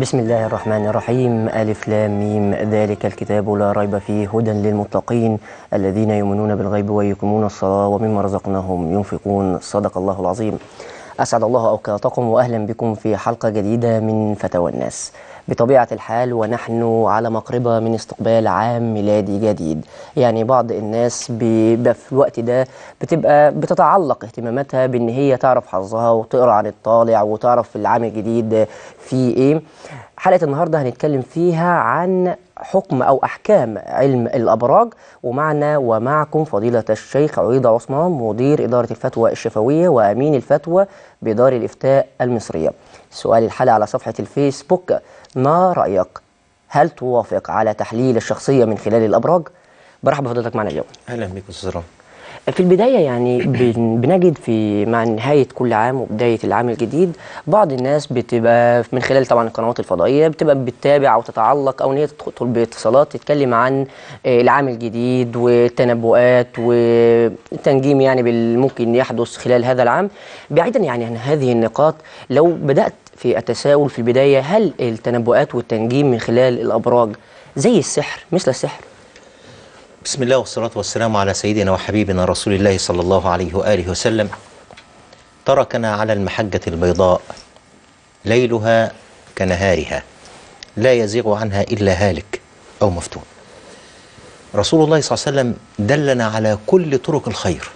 بسم الله الرحمن الرحيم ألف لام ميم ذلك الكتاب لا ريب فيه هدى للمتقين الذين يؤمنون بالغيب ويقيمون الصلاة ومما رزقناهم ينفقون صدق الله العظيم أسعد الله أوقاتكم وأهلا بكم في حلقة جديدة من فتاوى الناس بطبيعة الحال ونحن على مقربة من استقبال عام ميلادي جديد يعني بعض الناس بيبقى في الوقت ده بتبقى بتتعلق اهتماماتها بان هي تعرف حظها وتقرا عن الطالع وتعرف العام الجديد فيه ايه حلقة النهاردة هنتكلم فيها عن حكم أو أحكام علم الأبراج ومعنا ومعكم فضيلة الشيخ عويضة عثمان مدير إدارة الفتوى الشفوية وأمين الفتوى بدار الإفتاء المصرية سؤال الحلقة على صفحة الفيسبوك ما رأيك هل توافق على تحليل الشخصية من خلال الأبراج برحب بفضيلتك معنا اليوم اهلا بك استاذ رامي في البداية يعني بن- بنجد في مع نهاية كل عام وبداية العام الجديد بعض الناس بتبقى من خلال طبعا القنوات الفضائية بتبقى بتتابع أو تتعلق أو إن هي تدخل باتصالات تتكلم عن آه، العام الجديد والتنبؤات والتنجيم يعني بال- ممكن يحدث خلال هذا العام بعيدا يعني عن هذه النقاط لو بدأت في التساؤل في البداية هل التنبؤات والتنجيم من خلال الأبراج زي السحر مثل السحر؟ بسم الله والصلاة والسلام على سيدنا وحبيبنا رسول الله صلى الله عليه وآله وسلم تركنا على المحجة البيضاء ليلها كنهارها لا يزيغ عنها إلا هالك أو مفتون رسول الله صلى الله عليه وسلم دلنا على كل طرق الخير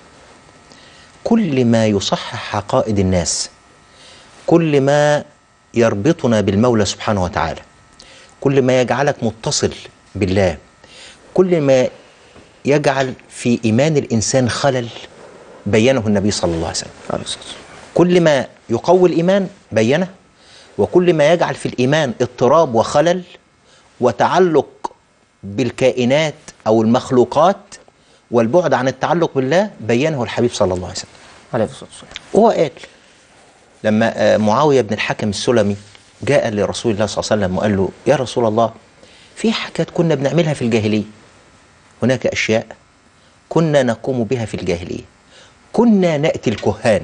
كل ما يصحح عقائد الناس كل ما يربطنا بالمولى سبحانه وتعالى كل ما يجعلك متصل بالله كل ما يجعل في إيمان الإنسان خلل بينه النبي صلى الله عليه وسلم كل ما يقوي الإيمان بينه وكل ما يجعل في الإيمان اضطراب وخلل وتعلق بالكائنات أو المخلوقات والبعد عن التعلق بالله بينه الحبيب صلى الله عليه وسلم عليه الصلاة والسلام هو قال لما آه، معاوية بن الحكم السلمي جاء لرسول الله صلى الله عليه وسلم وقال له يا رسول الله في حاجات كنا بنعملها في الجاهلية هناك أشياء كنا نقوم بها في الجاهلية كنا نأتي الكهان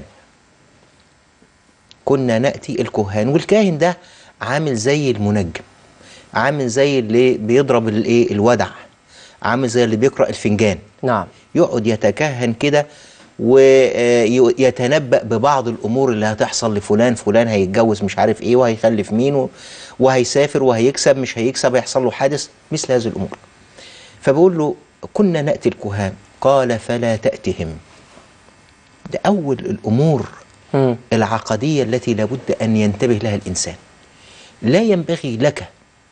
كنا نأتي الكهان والكاهن ده عامل زي المنجم عامل زي اللي بيضرب الايه الودع عامل زي اللي بيقرأ الفنجان نعم يقعد يتكهن كده ويتنبأ ببعض الأمور اللي هتحصل لفلان فلان هيتجوز مش عارف إيه وهيخلف مين و- وهيسافر وهيكسب مش هيكسب هيحصل له حادث مثل هذه الأمور فبقول له كنا نأتي الكهان قال فلا تأتهم ده أول الأمور مم. العقدية التي لابد أن ينتبه لها الإنسان لا ينبغي لك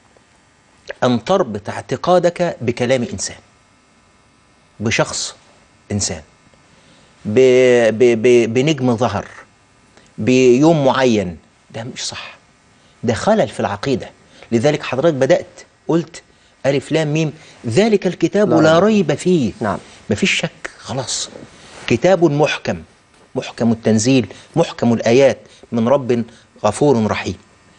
أن تربط اعتقادك بكلام إنسان بشخص إنسان ب ب ب بنجم ظهر بيوم معين ده مش صح ده خلل في العقيدة لذلك حضرتك بدأت قلت ألف لام ميم ذلك الكتاب لا لا ريب. ريب فيه نعم. مفيش شك خلاص كتاب محكم محكم التنزيل محكم الآيات من رب غفور رحيم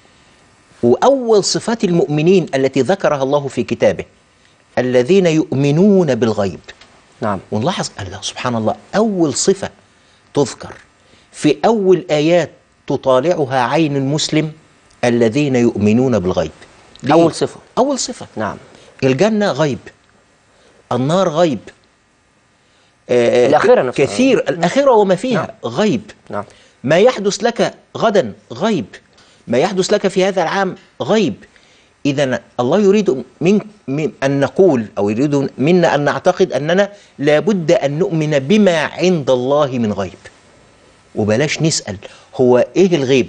وأول صفات المؤمنين التي ذكرها الله في كتابه الذين يؤمنون بالغيب نعم ونلاحظ الله سبحان الله أول صفة تذكر في أول آيات تطالعها عين المسلم الذين يؤمنون بالغيب ليه؟ أول صفة. أول صفة نعم الجنة غيب النار غيب آه، الآخرة نفسها. كثير الآخرة وما فيها نعم. غيب نعم ما يحدث لك غدا غيب ما يحدث لك في هذا العام غيب إذا الله يريد من, من أن نقول أو يريد منا أن نعتقد أننا لابد أن نؤمن بما عند الله من غيب وبلاش نسأل هو إيه الغيب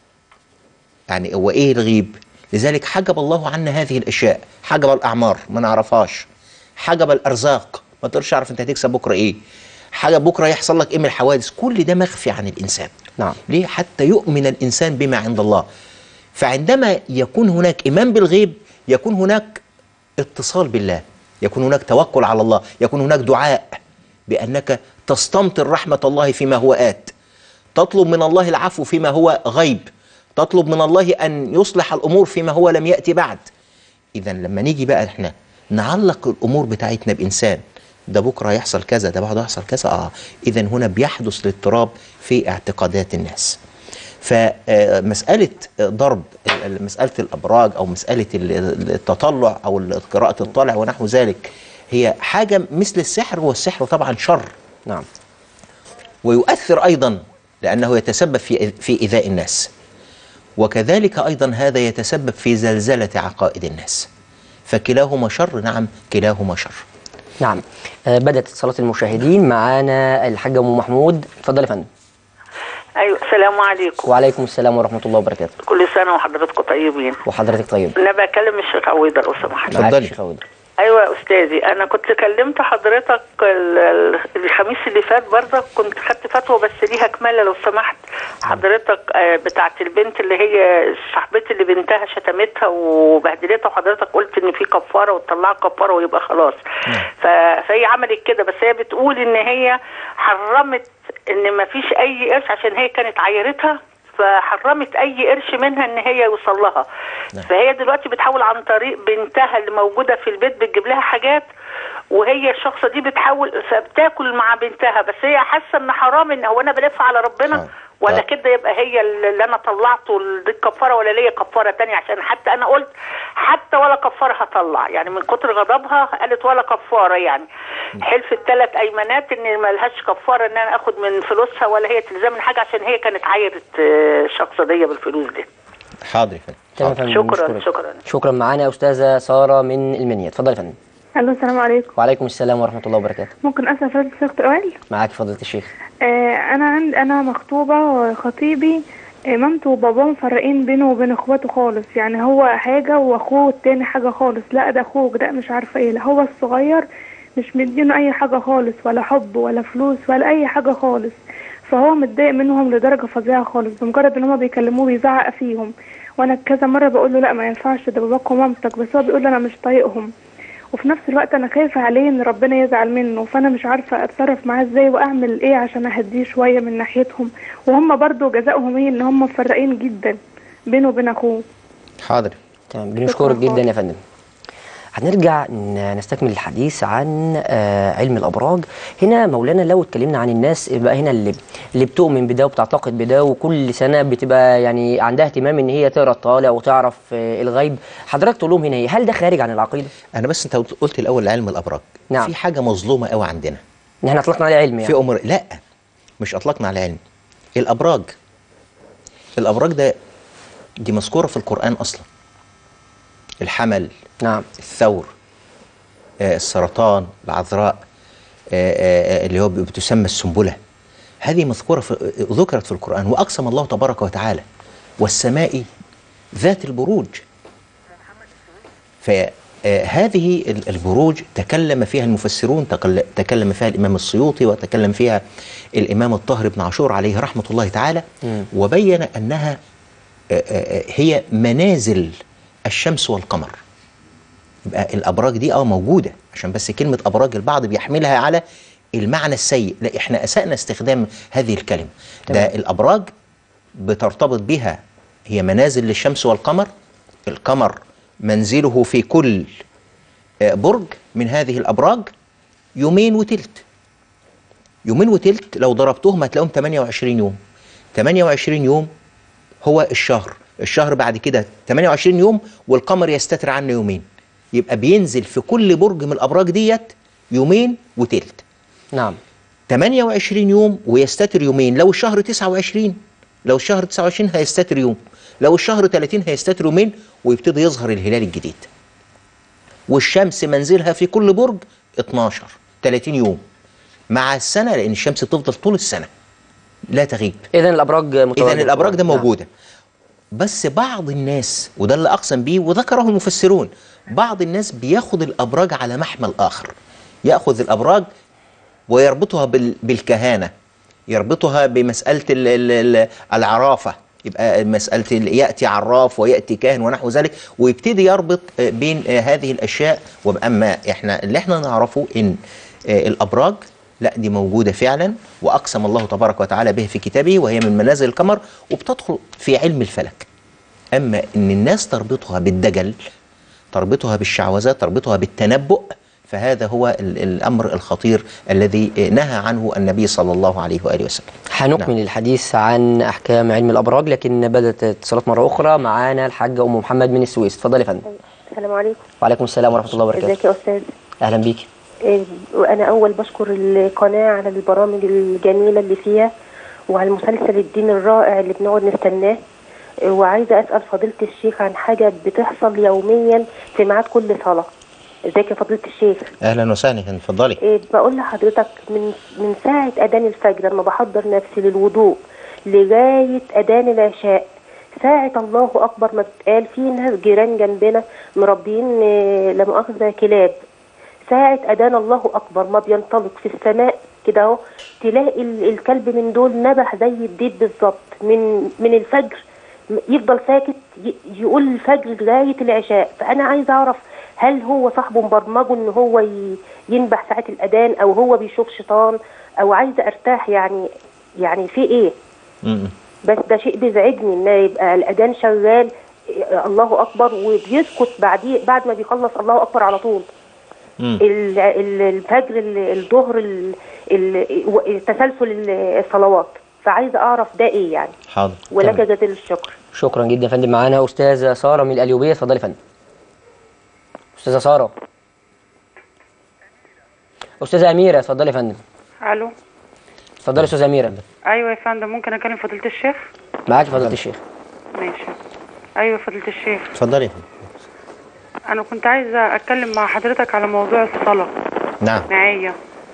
يعني هو إيه الغيب لذلك حجب الله عنا هذه الأشياء حجب الأعمار ما نعرفهاش حجب الأرزاق ما تقدرش تعرف أنت هتكسب بكرة إيه حاجة بكرة يحصل لك إيه من الحوادث كل ده مخفي عن الإنسان نعم. ليه حتى يؤمن الإنسان بما عند الله فعندما يكون هناك إيمان بالغيب يكون هناك اتصال بالله يكون هناك توكل على الله يكون هناك دعاء بأنك تستمطر رحمة الله فيما هو آت تطلب من الله العفو فيما هو غيب تطلب من الله أن يصلح الأمور فيما هو لم يأتي بعد إذا لما نيجي بقى إحنا نعلق الأمور بتاعتنا بإنسان ده بكرة هيحصل كذا ده بعده هيحصل كذا آه إذا هنا بيحدث الاضطراب في اعتقادات الناس فمسألة ضرب ال- مسألة الأبراج أو مسألة ال- التطلع أو ال- قراءة الطالع ونحو ذلك هي حاجة مثل السحر والسحر طبعا شر نعم ويؤثر أيضا لأنه يتسبب في في إيذاء الناس وكذلك أيضا هذا يتسبب في زلزلة عقائد الناس فكلاهما شر نعم كلاهما شر نعم آه، بدأت اتصالات المشاهدين معانا الحاجة أم محمود اتفضل يا فندم ايوه السلام عليكم وعليكم السلام ورحمة الله وبركاته كل سنه وحضراتكم طيبين وحضرتك طيب انا بكلم الشيخ عويضه لو سمحت اتفضلي. معاك يا شيخ عودة. ايوه يا استاذي انا كنت كلمت حضرتك ال- ال- الخميس اللي فات برضه كنت خدت فتوى بس ليها كماله لو سمحت حضرتك آه، بتاعت البنت اللي هي صاحبتي اللي بنتها شتمتها وبهدلتها وحضرتك قلت ان في كفاره وتطلعها كفاره ويبقى خلاص ف- فهي عملت كده بس هي بتقول ان هي حرمت ان ما فيش اي قرش عشان هي كانت عايرتها فحرمت اي قرش منها ان هي يوصل لها فهي دلوقتي بتحاول عن طريق بنتها اللي موجوده في البيت بتجيب لها حاجات وهي الشخصه دي بتحاول فبتاكل مع بنتها بس هي حاسه ان حرام ان هو انا بلف على ربنا آه. ولا آه. كده يبقى هي اللي انا طلعته دي الكفاره ولا ليا كفاره تانية عشان حتى انا قلت حتى ولا كفاره هطلع يعني من كتر غضبها قالت ولا كفاره يعني حلفت ثلاث ايمانات ان ما لهاش كفاره ان انا اخد من فلوسها ولا هي تلزمني حاجه عشان هي كانت عايره آه، الشخصه دي بالفلوس دي حاضر يا فندم تمام يا حاضر. فندم شكراً، نشكرك. شكراً. شكرا معانا يا أستاذة سارة من المنيا اتفضل يا فندم الو السلام عليكم وعليكم السلام ورحمة الله وبركاته ممكن اسال فضيله الشيخ سؤال معاك فضيلة الشيخ آه انا عند انا مخطوبه وخطيبي آه، مامته وباباه مفرقين بينه وبين اخواته خالص يعني هو حاجه واخوه التاني حاجه خالص لا ده اخوك ده مش عارفه ايه لا هو الصغير مش مدينه اي حاجه خالص ولا حب ولا فلوس ولا اي حاجه خالص فهو متضايق منهم لدرجه فظيعه خالص بمجرد ان هما بيكلموه بيزعق فيهم وانا كذا مره بقول له لا ما ينفعش ده باباك ومامتك بس هو بيقول لي انا مش طايقهم وفي نفس الوقت انا خايفه عليه ان ربنا يزعل منه فانا مش عارفه اتصرف معاه ازاي واعمل ايه عشان اهديه شويه من ناحيتهم وهم برضو جزائهم ايه ان هم مفرقين جدا بينه وبين اخوه حاضر تمام بنشكرك جدا يا فندم هنرجع ن- نستكمل الحديث عن آه، علم الابراج هنا مولانا لو اتكلمنا عن الناس بقى هنا اللي اللي بتؤمن بده وبتعتقد بده وكل سنه بتبقى يعني عندها اهتمام ان هي تقرا الطالع وتعرف آه، الغيب حضرتك تقول لهم هنا ايه هل ده خارج عن العقيده أنا بس أنت قلت الأول علم الأبراج نعم. في حاجة مظلومة قوي عندنا ان احنا اطلقنا عليه علم يعني في أمور لا مش أطلقنا على علم الأبراج الأبراج ده دي مذكورة في القرآن أصلا الحمل نعم الثور آه، السرطان العذراء آه، آه، آه، اللي هو بتسمى السنبلة هذه مذكورة في ذكرت في القرآن وأقسم الله تبارك وتعالى والسماء ذات البروج فهذه البروج تكلم فيها المفسرون تقل- تكلم فيها الإمام السيوطي وتكلم فيها الإمام الطاهر بن عاشور عليه رحمة الله تعالى وبين أنها آه، آه، آه، هي منازل الشمس والقمر يبقى الابراج دي اه موجوده عشان بس كلمه ابراج البعض بيحملها على المعنى السيء لا احنا اسانا استخدام هذه الكلمه ده الابراج بترتبط بها هي منازل للشمس والقمر القمر منزله في كل آه، برج من هذه الابراج يومين وتلت يومين وتلت لو ضربتهم هتلاقيهم 28 يوم 28 يوم هو الشهر الشهر بعد كده 28 يوم والقمر يستتر عنه يومين يبقى بينزل في كل برج من الابراج ديت يومين وتلت نعم 28 يوم ويستتر يومين لو الشهر 29 لو الشهر 29 هيستتر يوم لو الشهر 30 هيستتر يومين ويبتدي يظهر الهلال الجديد والشمس منزلها في كل برج 12 30 يوم مع السنة لأن الشمس بتفضل طول السنة لا تغيب اذا الابراج إذا متواجدة الأبراج ده نعم. موجودة بس بعض الناس وده اللي أقسم بيه وذكره المفسرون بعض الناس بياخد الأبراج على محمل آخر يأخذ الأبراج ويربطها بال- بالكهانة يربطها بمسألة ال- ال- ال- العرافة يبقى مسألة ال- يأتي عراف ويأتي كاهن ونحو ذلك ويبتدي يربط آه، بين آه، هذه الأشياء وأما إحنا اللي إحنا نعرفه إن آه، الأبراج لا دي موجودة فعلا وأقسم الله تبارك وتعالى به في كتابه وهي من منازل القمر وبتدخل في علم الفلك أما إن الناس تربطها بالدجل تربطها بالشعوذة تربطها بالتنبؤ فهذا هو ال- الأمر الخطير الذي نهى عنه النبي صلى الله عليه وآله وسلم هنكمل الحديث عن احكام علم الابراج لكن بدات اتصالات مره اخرى معانا الحاجه ام محمد من السويس اتفضلي يا فندم السلام عليكم وعليكم السلام ورحمه الله وبركاته ازيك يا استاذ اهلا بيكي إيه، وانا اول بشكر القناه على البرامج الجميله اللي فيها وعلى المسلسل الدين الرائع اللي بنقعد نستناه إيه، وعايزه اسال فضيله الشيخ عن حاجه بتحصل يوميا في ميعاد كل صلاه ازيك يا فضيله الشيخ أهلا وسهلا اتفضلي إيه بقول لحضرتك من من ساعة أذان الفجر لما بحضر نفسي للوضوء لغاية أذان العشاء ساعة الله أكبر ما بتقال في ناس جيران جنبنا مربيين آه، لا مؤاخذة كلاب ساعة أذان الله أكبر ما بينطلق في السماء كده أهو تلاقي ال- الكلب من دول نبح زي الديب بالظبط من من الفجر يفضل ساكت ي- يقول الفجر لغاية العشاء فأنا عايزة أعرف هل هو صاحبه مبرمجه إن هو ي- ينبح ساعة الأذان أو هو بيشوف شيطان أو عايزة أرتاح يعني يعني في إيه؟ م-م. بس ده شيء بيزعجني ان يبقى الاذان شغال إيه، الله اكبر وبيسكت بعديه بعد ما بيخلص الله اكبر على طول مم. ال- ال- الفجر ال- الظهر ال- ال- و- تسلسل ال- الصلوات فعايزه اعرف ده ايه يعني حاضر ولك تمام. جزيل الشكر شكرا جدا يا فندم معانا استاذه ساره من القليوبيه اتفضلي يا فندم استاذه ساره استاذه اميره اتفضلي يا فندم الو اتفضلي يا استاذه اميره ايوه يا فندم ممكن اكلم فضيله الشيخ معاك فضيله الشيخ ماشي ايوه فضيله الشيخ اتفضلي يا فندم. انا كنت عايزه اتكلم مع حضرتك على موضوع الصلاه نعم معايا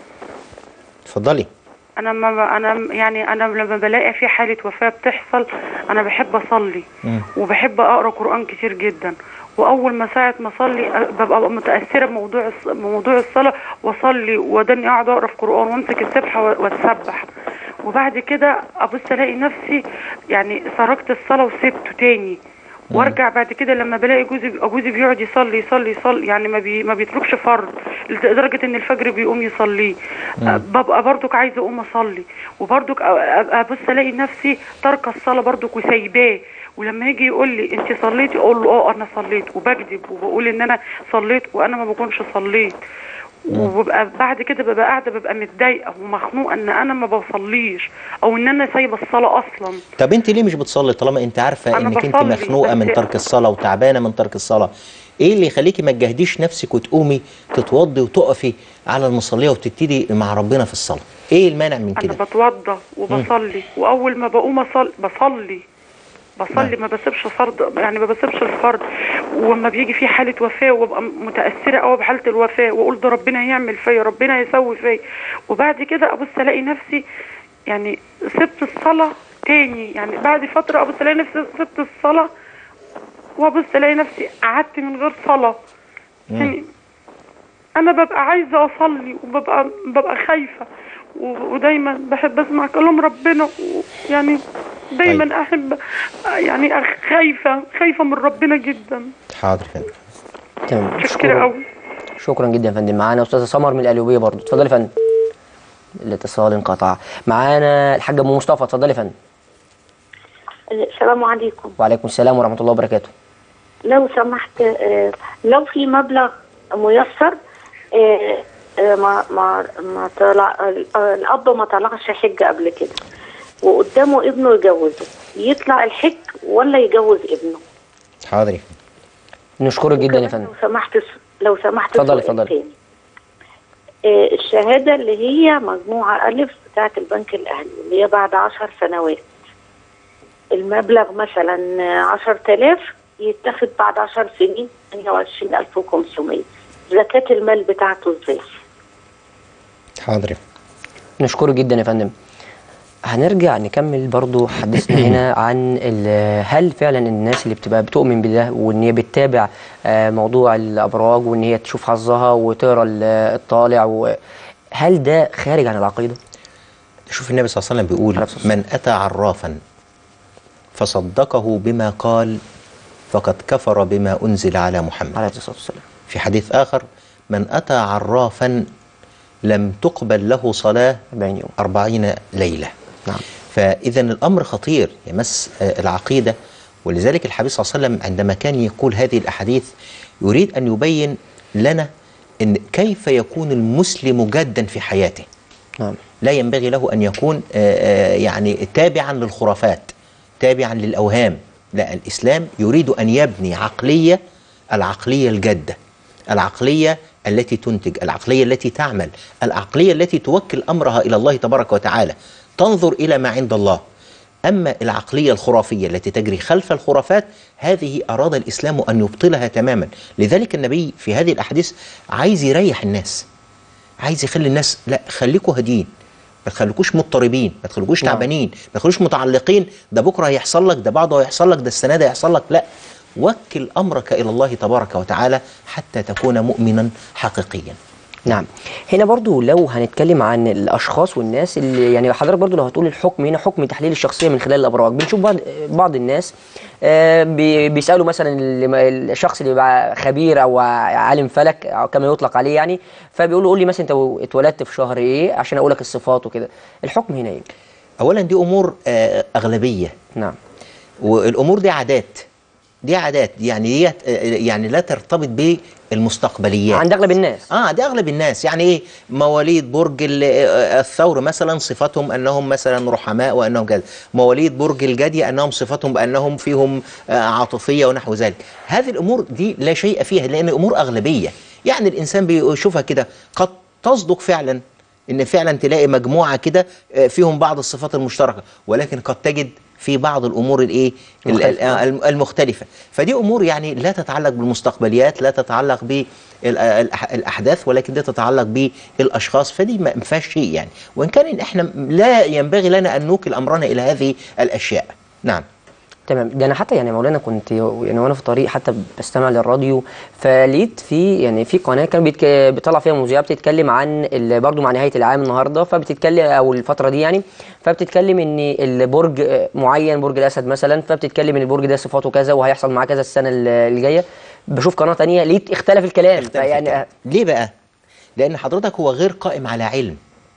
اتفضلي انا ما انا يعني انا لما بلاقي في حاله وفاه بتحصل انا بحب اصلي مم. وبحب اقرا قران كتير جدا واول ما ساعه ما اصلي أ- ببقى متاثره بموضوع الص- بموضوع الصلاه واصلي وداني اقعد اقرا في قران وامسك السبحه و- واتسبح وبعد كده ابص الاقي نفسي يعني تركت الصلاه وسبته تاني وارجع بعد كده لما بلاقي جوزي جوزي بيقعد يصلي يصلي يصلي يعني ما بي ما بيتركش فرض لدرجه ان الفجر بيقوم يصليه أه، ببقى برضك عايزه اقوم اصلي وبرضك أ- أ- ابص الاقي نفسي تاركه الصلاه برضك وسايباه ولما يجي يقول لي انت صليتي اقول له اه انا صليت وبكذب وبقول ان انا صليت وانا ما بكونش صليت وببقى بعد كده ببقى قاعده ببقى متضايقه ومخنوقه ان انا ما بصليش او ان انا سايبه الصلاه اصلا طب انت ليه مش بتصلي طالما انت عارفه أنا انك انت بصلي، مخنوقه من بس- ترك الصلاه وتعبانه من ترك الصلاه ايه اللي يخليكي ما تجهديش نفسك وتقومي تتوضي وتقفي على المصليه وتبتدي مع ربنا في الصلاه ايه المانع من انا كده بتوضى وبصلي واول ما بقوم أصلي بصلي بصلي ما بسيبش فرض يعني ما بسيبش الفرض ولما بيجي في حاله وفاه وابقى متاثره قوي بحاله الوفاه واقول ده ربنا يعمل فيا ربنا يسوي فيا وبعد كده ابص الاقي نفسي يعني سبت الصلاه تاني يعني بعد فتره ابص الاقي نفسي سبت الصلاه وابص الاقي نفسي قعدت من غير صلاه يعني انا ببقى عايزه اصلي وببقى ببقى خايفه و- ودايما بحب اسمع كلام ربنا ويعني دايما طيب. احب يعني أخ- خايفه خايفه من ربنا جدا حاضر يا فندم تمام متشكره شكرا قوي شكرا جدا يا فندم معانا استاذه سمر من القليوبيه برضو اتفضلي يا فندم الاتصال انقطع معانا الحاج ام مصطفى اتفضلي يا فندم السلام عليكم وعليكم السلام ورحمه الله وبركاته لو سمحت آه، لو في مبلغ ميسر آه، آه، ما ما ما طلع آه، الاب ما طلعش حج قبل كده وقدامه ابنه يجوزه يطلع الحج ولا يجوز ابنه حاضر يا فندم نشكرك جدا يا وكمان فندم لو سمحت لو سمحت اتفضلي، سؤال اتفضلي. تاني. آه، الشهادة اللي هي مجموعة ألف بتاعة البنك الأهلي اللي هي بعد عشر سنوات المبلغ مثلا عشر تلاف يتاخد بعد عشر سنين 28500 زكاة المال بتاعته ازاي؟ حاضر يا فندم. نشكرك جدا يا فندم هنرجع نكمل برضو حديثنا هنا عن ال- هل فعلا الناس اللي بتبقى بتؤمن بده وان هي بتتابع آه، موضوع الابراج وان هي تشوف حظها وتقرا ال- الطالع و- هل ده خارج عن العقيده؟ شوف النبي صلى الله عليه وسلم بيقول عليه الصلاة والسلام. من أتى عرافا فصدقه بما قال فقد كفر بما أنزل على محمد عليه الصلاه والسلام في حديث آخر من أتى عرافا لم تقبل له صلاة 40 يوم أربعين ليلة نعم فإذا الأمر خطير يمس آه، العقيدة ولذلك الحبيب صلى الله عليه وسلم عندما كان يقول هذه الأحاديث يريد أن يبين لنا ان كيف يكون المسلم جادا في حياته نعم لا ينبغي له ان يكون آه، آه، يعني تابعا للخرافات تابعا للاوهام لا الاسلام يريد ان يبني عقليه العقليه الجاده العقليه التي تنتج العقليه التي تعمل العقليه التي توكل امرها الى الله تبارك وتعالى تنظر الى ما عند الله اما العقليه الخرافيه التي تجري خلف الخرافات هذه اراد الاسلام ان يبطلها تماما لذلك النبي في هذه الاحاديث عايز يريح الناس عايز يخلي الناس لا خليكوا هاديين ما تخليكوش مضطربين ما تخليكوش نعم. تعبانين ما تخليكوش متعلقين ده بكره هيحصل لك ده بعده هيحصل لك ده السنه ده هيحصل لك لا وكل امرك الى الله تبارك وتعالى حتى تكون مؤمنا حقيقيا نعم هنا برضو لو هنتكلم عن الاشخاص والناس اللي يعني حضرتك برضو لو هتقول الحكم هنا حكم تحليل الشخصيه من خلال الابراج بنشوف بعض بعض الناس آه، بي- بيسالوا مثلا اللي ما- الشخص اللي بقى خبير او عالم فلك أو كما يطلق عليه يعني فبيقول له قول لي مثلا انت اتولدت في شهر ايه عشان اقول لك الصفات وكده الحكم هنا ايه اولا دي امور آه، اغلبيه نعم والامور دي عادات دي عادات يعني دي يعني لا ترتبط بالمستقبليات عند اغلب الناس اه ده اغلب الناس يعني ايه مواليد برج ال- آه، الثور مثلا صفتهم انهم مثلا رحماء وانهم كذا مواليد برج الجدي انهم صفتهم بانهم فيهم آه، عاطفيه ونحو ذلك هذه الامور دي لا شيء فيها لان امور اغلبيه يعني الانسان بيشوفها كده قد تصدق فعلا ان فعلا تلاقي مجموعه كده آه، فيهم بعض الصفات المشتركه ولكن قد تجد في بعض الامور الايه ال- مختلفة. ال- المختلفه فدي امور يعني لا تتعلق بالمستقبليات لا تتعلق بالاحداث ولكن دي تتعلق بالاشخاص فدي ما ما فيهاش شيء يعني وان كان إن احنا لا ينبغي لنا ان نوكل امرنا الى هذه الاشياء نعم تمام ده انا حتى يعني مولانا كنت يعني وانا في الطريق حتى بستمع للراديو فلقيت في يعني في قناه كان بيتك... بيطلع فيها مذيعه بتتكلم عن ال... برضو مع نهايه العام النهارده فبتتكلم او الفتره دي يعني فبتتكلم ان البرج آه، معين برج الاسد مثلا فبتتكلم ان البرج ده صفاته كذا وهيحصل معاه كذا السنه ال- اللي جايه بشوف قناه تانية لقيت اختلف الكلام اختلف فيعني الكلام. ليه بقى؟ لأن حضرتك هو غير قائم على علم.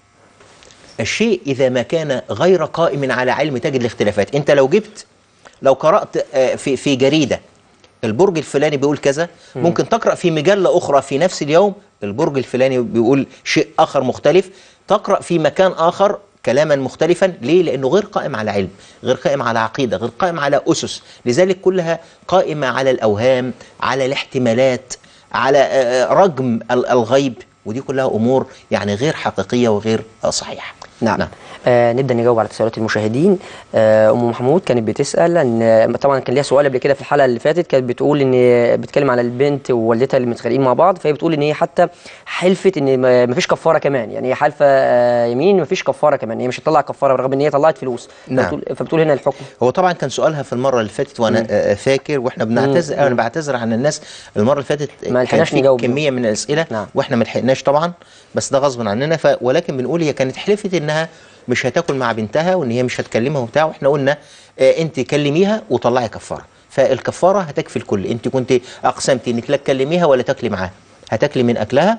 الشيء إذا ما كان غير قائم على علم تجد الاختلافات، أنت لو جبت لو قرأت آه، في في جريدة البرج الفلاني بيقول كذا ممكن تقرأ في مجلة أخرى في نفس اليوم البرج الفلاني بيقول شيء آخر مختلف تقرأ في مكان آخر كلاما مختلفا ليه؟ لأنه غير قائم على علم غير قائم على عقيدة غير قائم على أسس لذلك كلها قائمة على الأوهام على الاحتمالات على آه، رجم ال- الغيب ودي كلها أمور يعني غير حقيقية وغير آه، صحيحة نعم, نعم. آه نبدا نجاوب على تساؤلات المشاهدين آه ام محمود كانت بتسال ان آه، طبعا كان ليها سؤال قبل كده في الحلقه اللي فاتت كانت بتقول ان بتتكلم على البنت ووالدتها اللي متخانقين مع بعض فهي بتقول ان هي حتى حلفت ان ما- مفيش كفاره كمان يعني هي حالفه آه يمين مفيش كفاره كمان هي مش هتطلع كفاره رغم ان هي طلعت فلوس نعم. فبتقول, فبتقول هنا الحكم هو طبعا كان سؤالها في المره اللي فاتت وانا آه، فاكر واحنا بنعتذر انا بعتذر عن الناس المره اللي فاتت ما كان لحقناش في نجاوب. كميه من الاسئله نعم. واحنا ما لحقناش طبعا بس ده غصب عننا ف... ولكن بنقول هي كانت حلفت انها مش هتاكل مع بنتها وان هي مش هتكلمها وبتاع واحنا قلنا آه انت كلميها وطلعي كفاره فالكفاره هتكفي الكل انت كنت اقسمتي انك لا تكلميها ولا تاكلي معاها هتاكلي من اكلها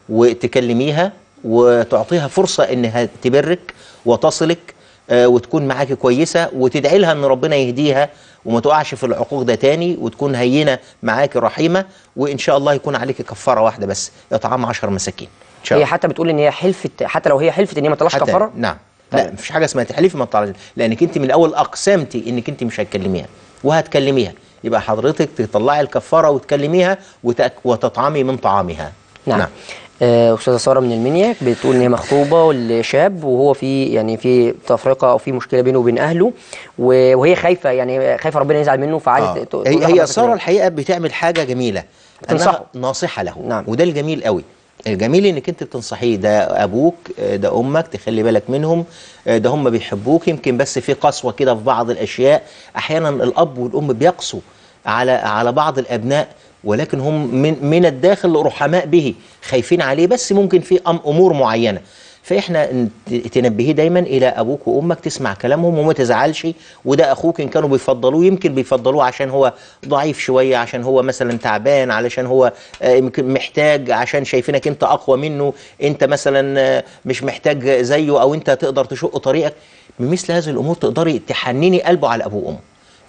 وتكلميها وتعطيها فرصه انها تبرك وتصلك آه، وتكون معاكي كويسه وتدعي لها ان ربنا يهديها وما تقعش في العقوق ده تاني وتكون هينه معاكي رحيمه وان شاء الله يكون عليك كفاره واحده بس اطعام 10 مساكين ان شاء هي الله حتى بتقول ان هي حلفت حتى لو هي حلفت ان هي ما تطلعش حتى- كفاره نعم لا مفيش حاجه اسمها تحلفي ما تطلعش لانك انت من الاول اقسمتي انك انت مش هتكلميها وهتكلميها يبقى حضرتك تطلعي الكفاره وتكلميها وتأك وتطعمي من طعامها نعم, نعم. آه، استاذه ساره من المنيا بتقول ان هي مخطوبه لشاب وهو في يعني في تفرقه او في مشكله بينه وبين اهله و- وهي خايفه يعني خايفه ربنا يزعل منه فعايزه آه. ت- تقول هي, له هي حضرتك ساره إيه؟ الحقيقه بتعمل حاجه جميله بتنصحه. انها ناصحه له نعم. وده الجميل قوي الجميل انك انت بتنصحيه ده ابوك آه، ده امك تخلي بالك منهم آه، ده هم بيحبوك يمكن بس في قسوه كده في بعض الاشياء احيانا الاب والام بيقسوا على على بعض الابناء ولكن هم من من الداخل رحماء به خايفين عليه بس ممكن في أم امور معينه فاحنا ن- تنبهيه دايما الى ابوك وامك تسمع كلامهم وما تزعلش وده اخوك ان كانوا بيفضلوه يمكن بيفضلوه عشان هو ضعيف شويه عشان هو مثلا تعبان علشان هو آه، يمكن محتاج عشان شايفينك انت اقوى منه انت مثلا آه، مش محتاج زيه او انت تقدر تشق طريقك بمثل هذه الامور تقدري تحنني قلبه على ابوه وامه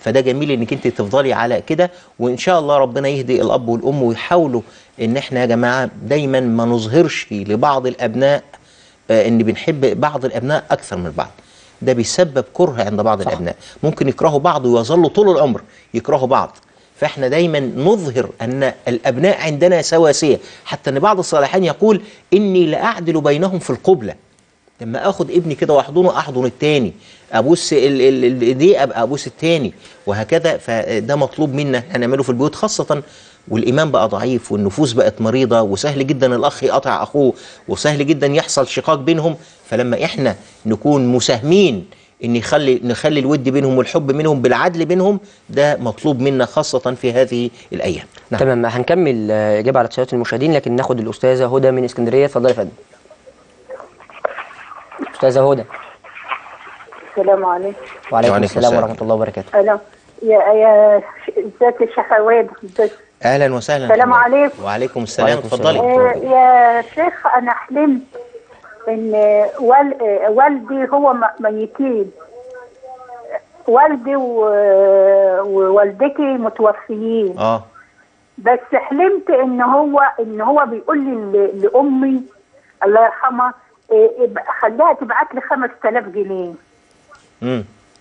فده جميل انك انت تفضلي على كده وان شاء الله ربنا يهدي الاب والام ويحاولوا ان احنا يا جماعه دايما ما نظهرش لبعض الابناء آه، ان بنحب بعض الابناء اكثر من بعض ده بيسبب كره عند بعض صح. الابناء ممكن يكرهوا بعض ويظلوا طول العمر يكرهوا بعض فاحنا دايما نظهر ان الابناء عندنا سواسيه حتى ان بعض الصالحين يقول اني لاعدل بينهم في القبله لما اخد ابني كده واحضنه احضن التاني ابوس ال- ال- ال- دي ابقى ابوس التاني وهكذا فده مطلوب منا هنعمله في البيوت خاصه والايمان بقى ضعيف والنفوس بقت مريضه وسهل جدا الاخ يقطع اخوه وسهل جدا يحصل شقاق بينهم فلما احنا نكون مساهمين ان يخلي نخلي الود بينهم والحب منهم بالعدل بينهم ده مطلوب منا خاصه في هذه الايام نعم. تمام هنكمل آه، اجابه على تساؤلات المشاهدين لكن ناخد الاستاذه هدى من اسكندريه اتفضلي يا فندم استاذه هدى السلام عليكم وعليكم وعليكم السلام السلام. ورحمه الله وبركاته الو يا يا ازيك يا شيخ عواد ازيك اهلا وسهلا السلام فندم. عليكم. وعليكم السلام وعليكم اتفضلي السلام. آه، يا شيخ انا حلمت ان وال... آه، والدي هو م- ميتين والدي و... ووالدتي متوفيين اه بس حلمت ان هو ان هو بيقول لي ل- لامي الله يرحمها آه، اب- خليها تبعت لي 5000 جنيه امم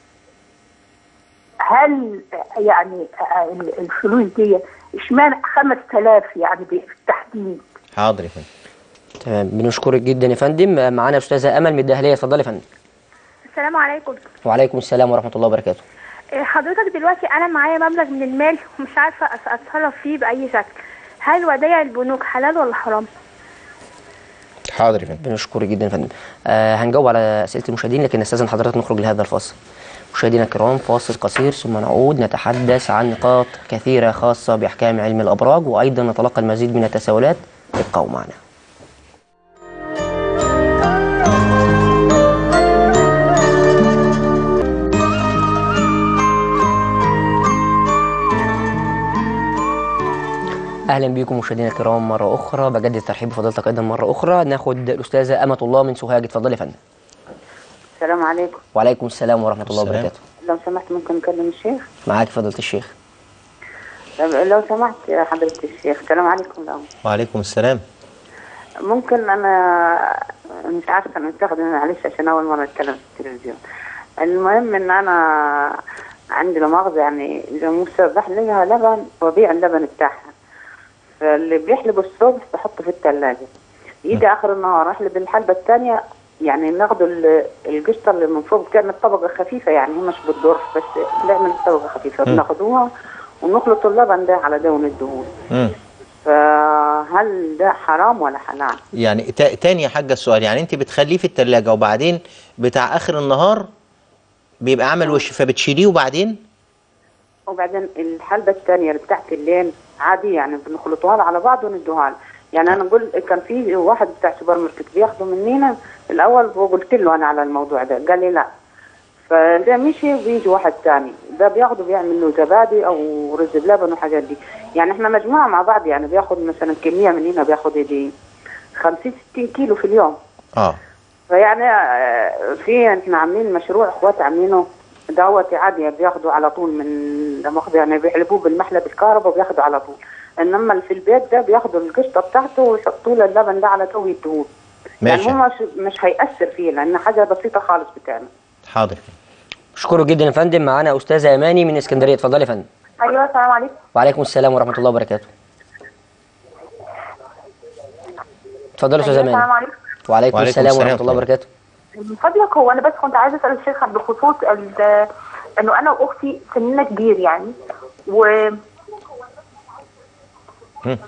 هل يعني ال- الفلوس دي اشمعنى 5000 يعني بالتحديد حاضر يا فندم تمام بنشكرك جدا يا فندم آه، معانا استاذه امل من الدهليه اتفضلي يا فندم السلام عليكم وعليكم السلام ورحمه الله وبركاته إيه، حضرتك دلوقتي انا معايا مبلغ من المال ومش عارفه أس- اتصرف فيه باي شكل هل ودايع البنوك حلال ولا حرام حاضر يا فندم بنشكرك جدا يا فندم آه هنجاوب على اسئله المشاهدين لكن نستاذن حضرتك نخرج لهذا الفاصل مشاهدينا الكرام فاصل قصير ثم نعود نتحدث عن نقاط كثيره خاصه باحكام علم الابراج وايضا نتلقى المزيد من التساؤلات ابقوا معنا اهلا بكم مشاهدينا الكرام مره اخرى بجدد الترحيب بفضيلتك ايضا مره اخرى ناخد الاستاذه امه الله من سوهاج اتفضلي يا فندم السلام عليكم وعليكم السلام ورحمه الله السلام. وبركاته لو سمحت ممكن نكلم الشيخ معاك فضيله الشيخ طب لو سمحت يا حضرة الشيخ السلام عليكم الأول وعليكم السلام ممكن أنا مش عارفة أنا مستخدمة معلش عشان أول مرة أتكلم في التلفزيون المهم إن أنا عندي لا مؤاخذة يعني جاموسة بحلبها لبن وأبيع اللبن بتاعها فاللي بيحلب الصبح بحطه في الثلاجة يجي آخر النهار أحلب الحلبة الثانية يعني ناخد ال- القشطة اللي من فوق كانت طبقة خفيفة يعني هي مش بتضر بس بنعمل طبقة خفيفة مم. بناخدوها ونخلط اللبن ده على ده وندهون مم. فهل ده حرام ولا حلال؟ يعني تا- تاني يا حاجه السؤال يعني انت بتخليه في التلاجة وبعدين بتاع اخر النهار بيبقى عمل وش فبتشيليه وبعدين وبعدين الحلبة الثانية اللي بتاعت الليل عادي يعني بنخلطوها على بعض وندوها له. يعني انا اقول كان في واحد بتاع سوبر ماركت بياخده مننا الاول وقلت له انا على الموضوع ده قال لي لا فده مشي وبيجي واحد تاني ده بياخده بيعمل له زبادي او رز بلبن وحاجات دي يعني احنا مجموعه مع بعض يعني بياخد مثلا كميه من هنا بياخد يجي 50 60 كيلو في اليوم اه فيعني آه، في احنا عاملين مشروع اخوات عاملينه دوت عادي بياخدوا على طول من لا مؤاخذة يعني بيحلبوه بالمحلب الكهرباء وبياخدوا على طول انما اللي في البيت ده بياخدوا القشطه بتاعته ويحطوا له اللبن ده على طول ويدوه يعني ماشي هو مش مش هيأثر فيه لان حاجه بسيطه خالص بتعمل حاضر اشكرك جدا يا فندم معانا استاذه اماني من اسكندريه اتفضلي يا فندم ايوه السلام عليكم وعليكم السلام ورحمه الله وبركاته اتفضلي يا استاذه السلام اماني عليكم وعليكم وعليكم السلام السلام ورحمه الله ورحمة وبركاته من فضلك هو انا بس كنت عايزه اسال الشيخ بخصوص ال- انه انا واختي سننا كبير يعني و مم.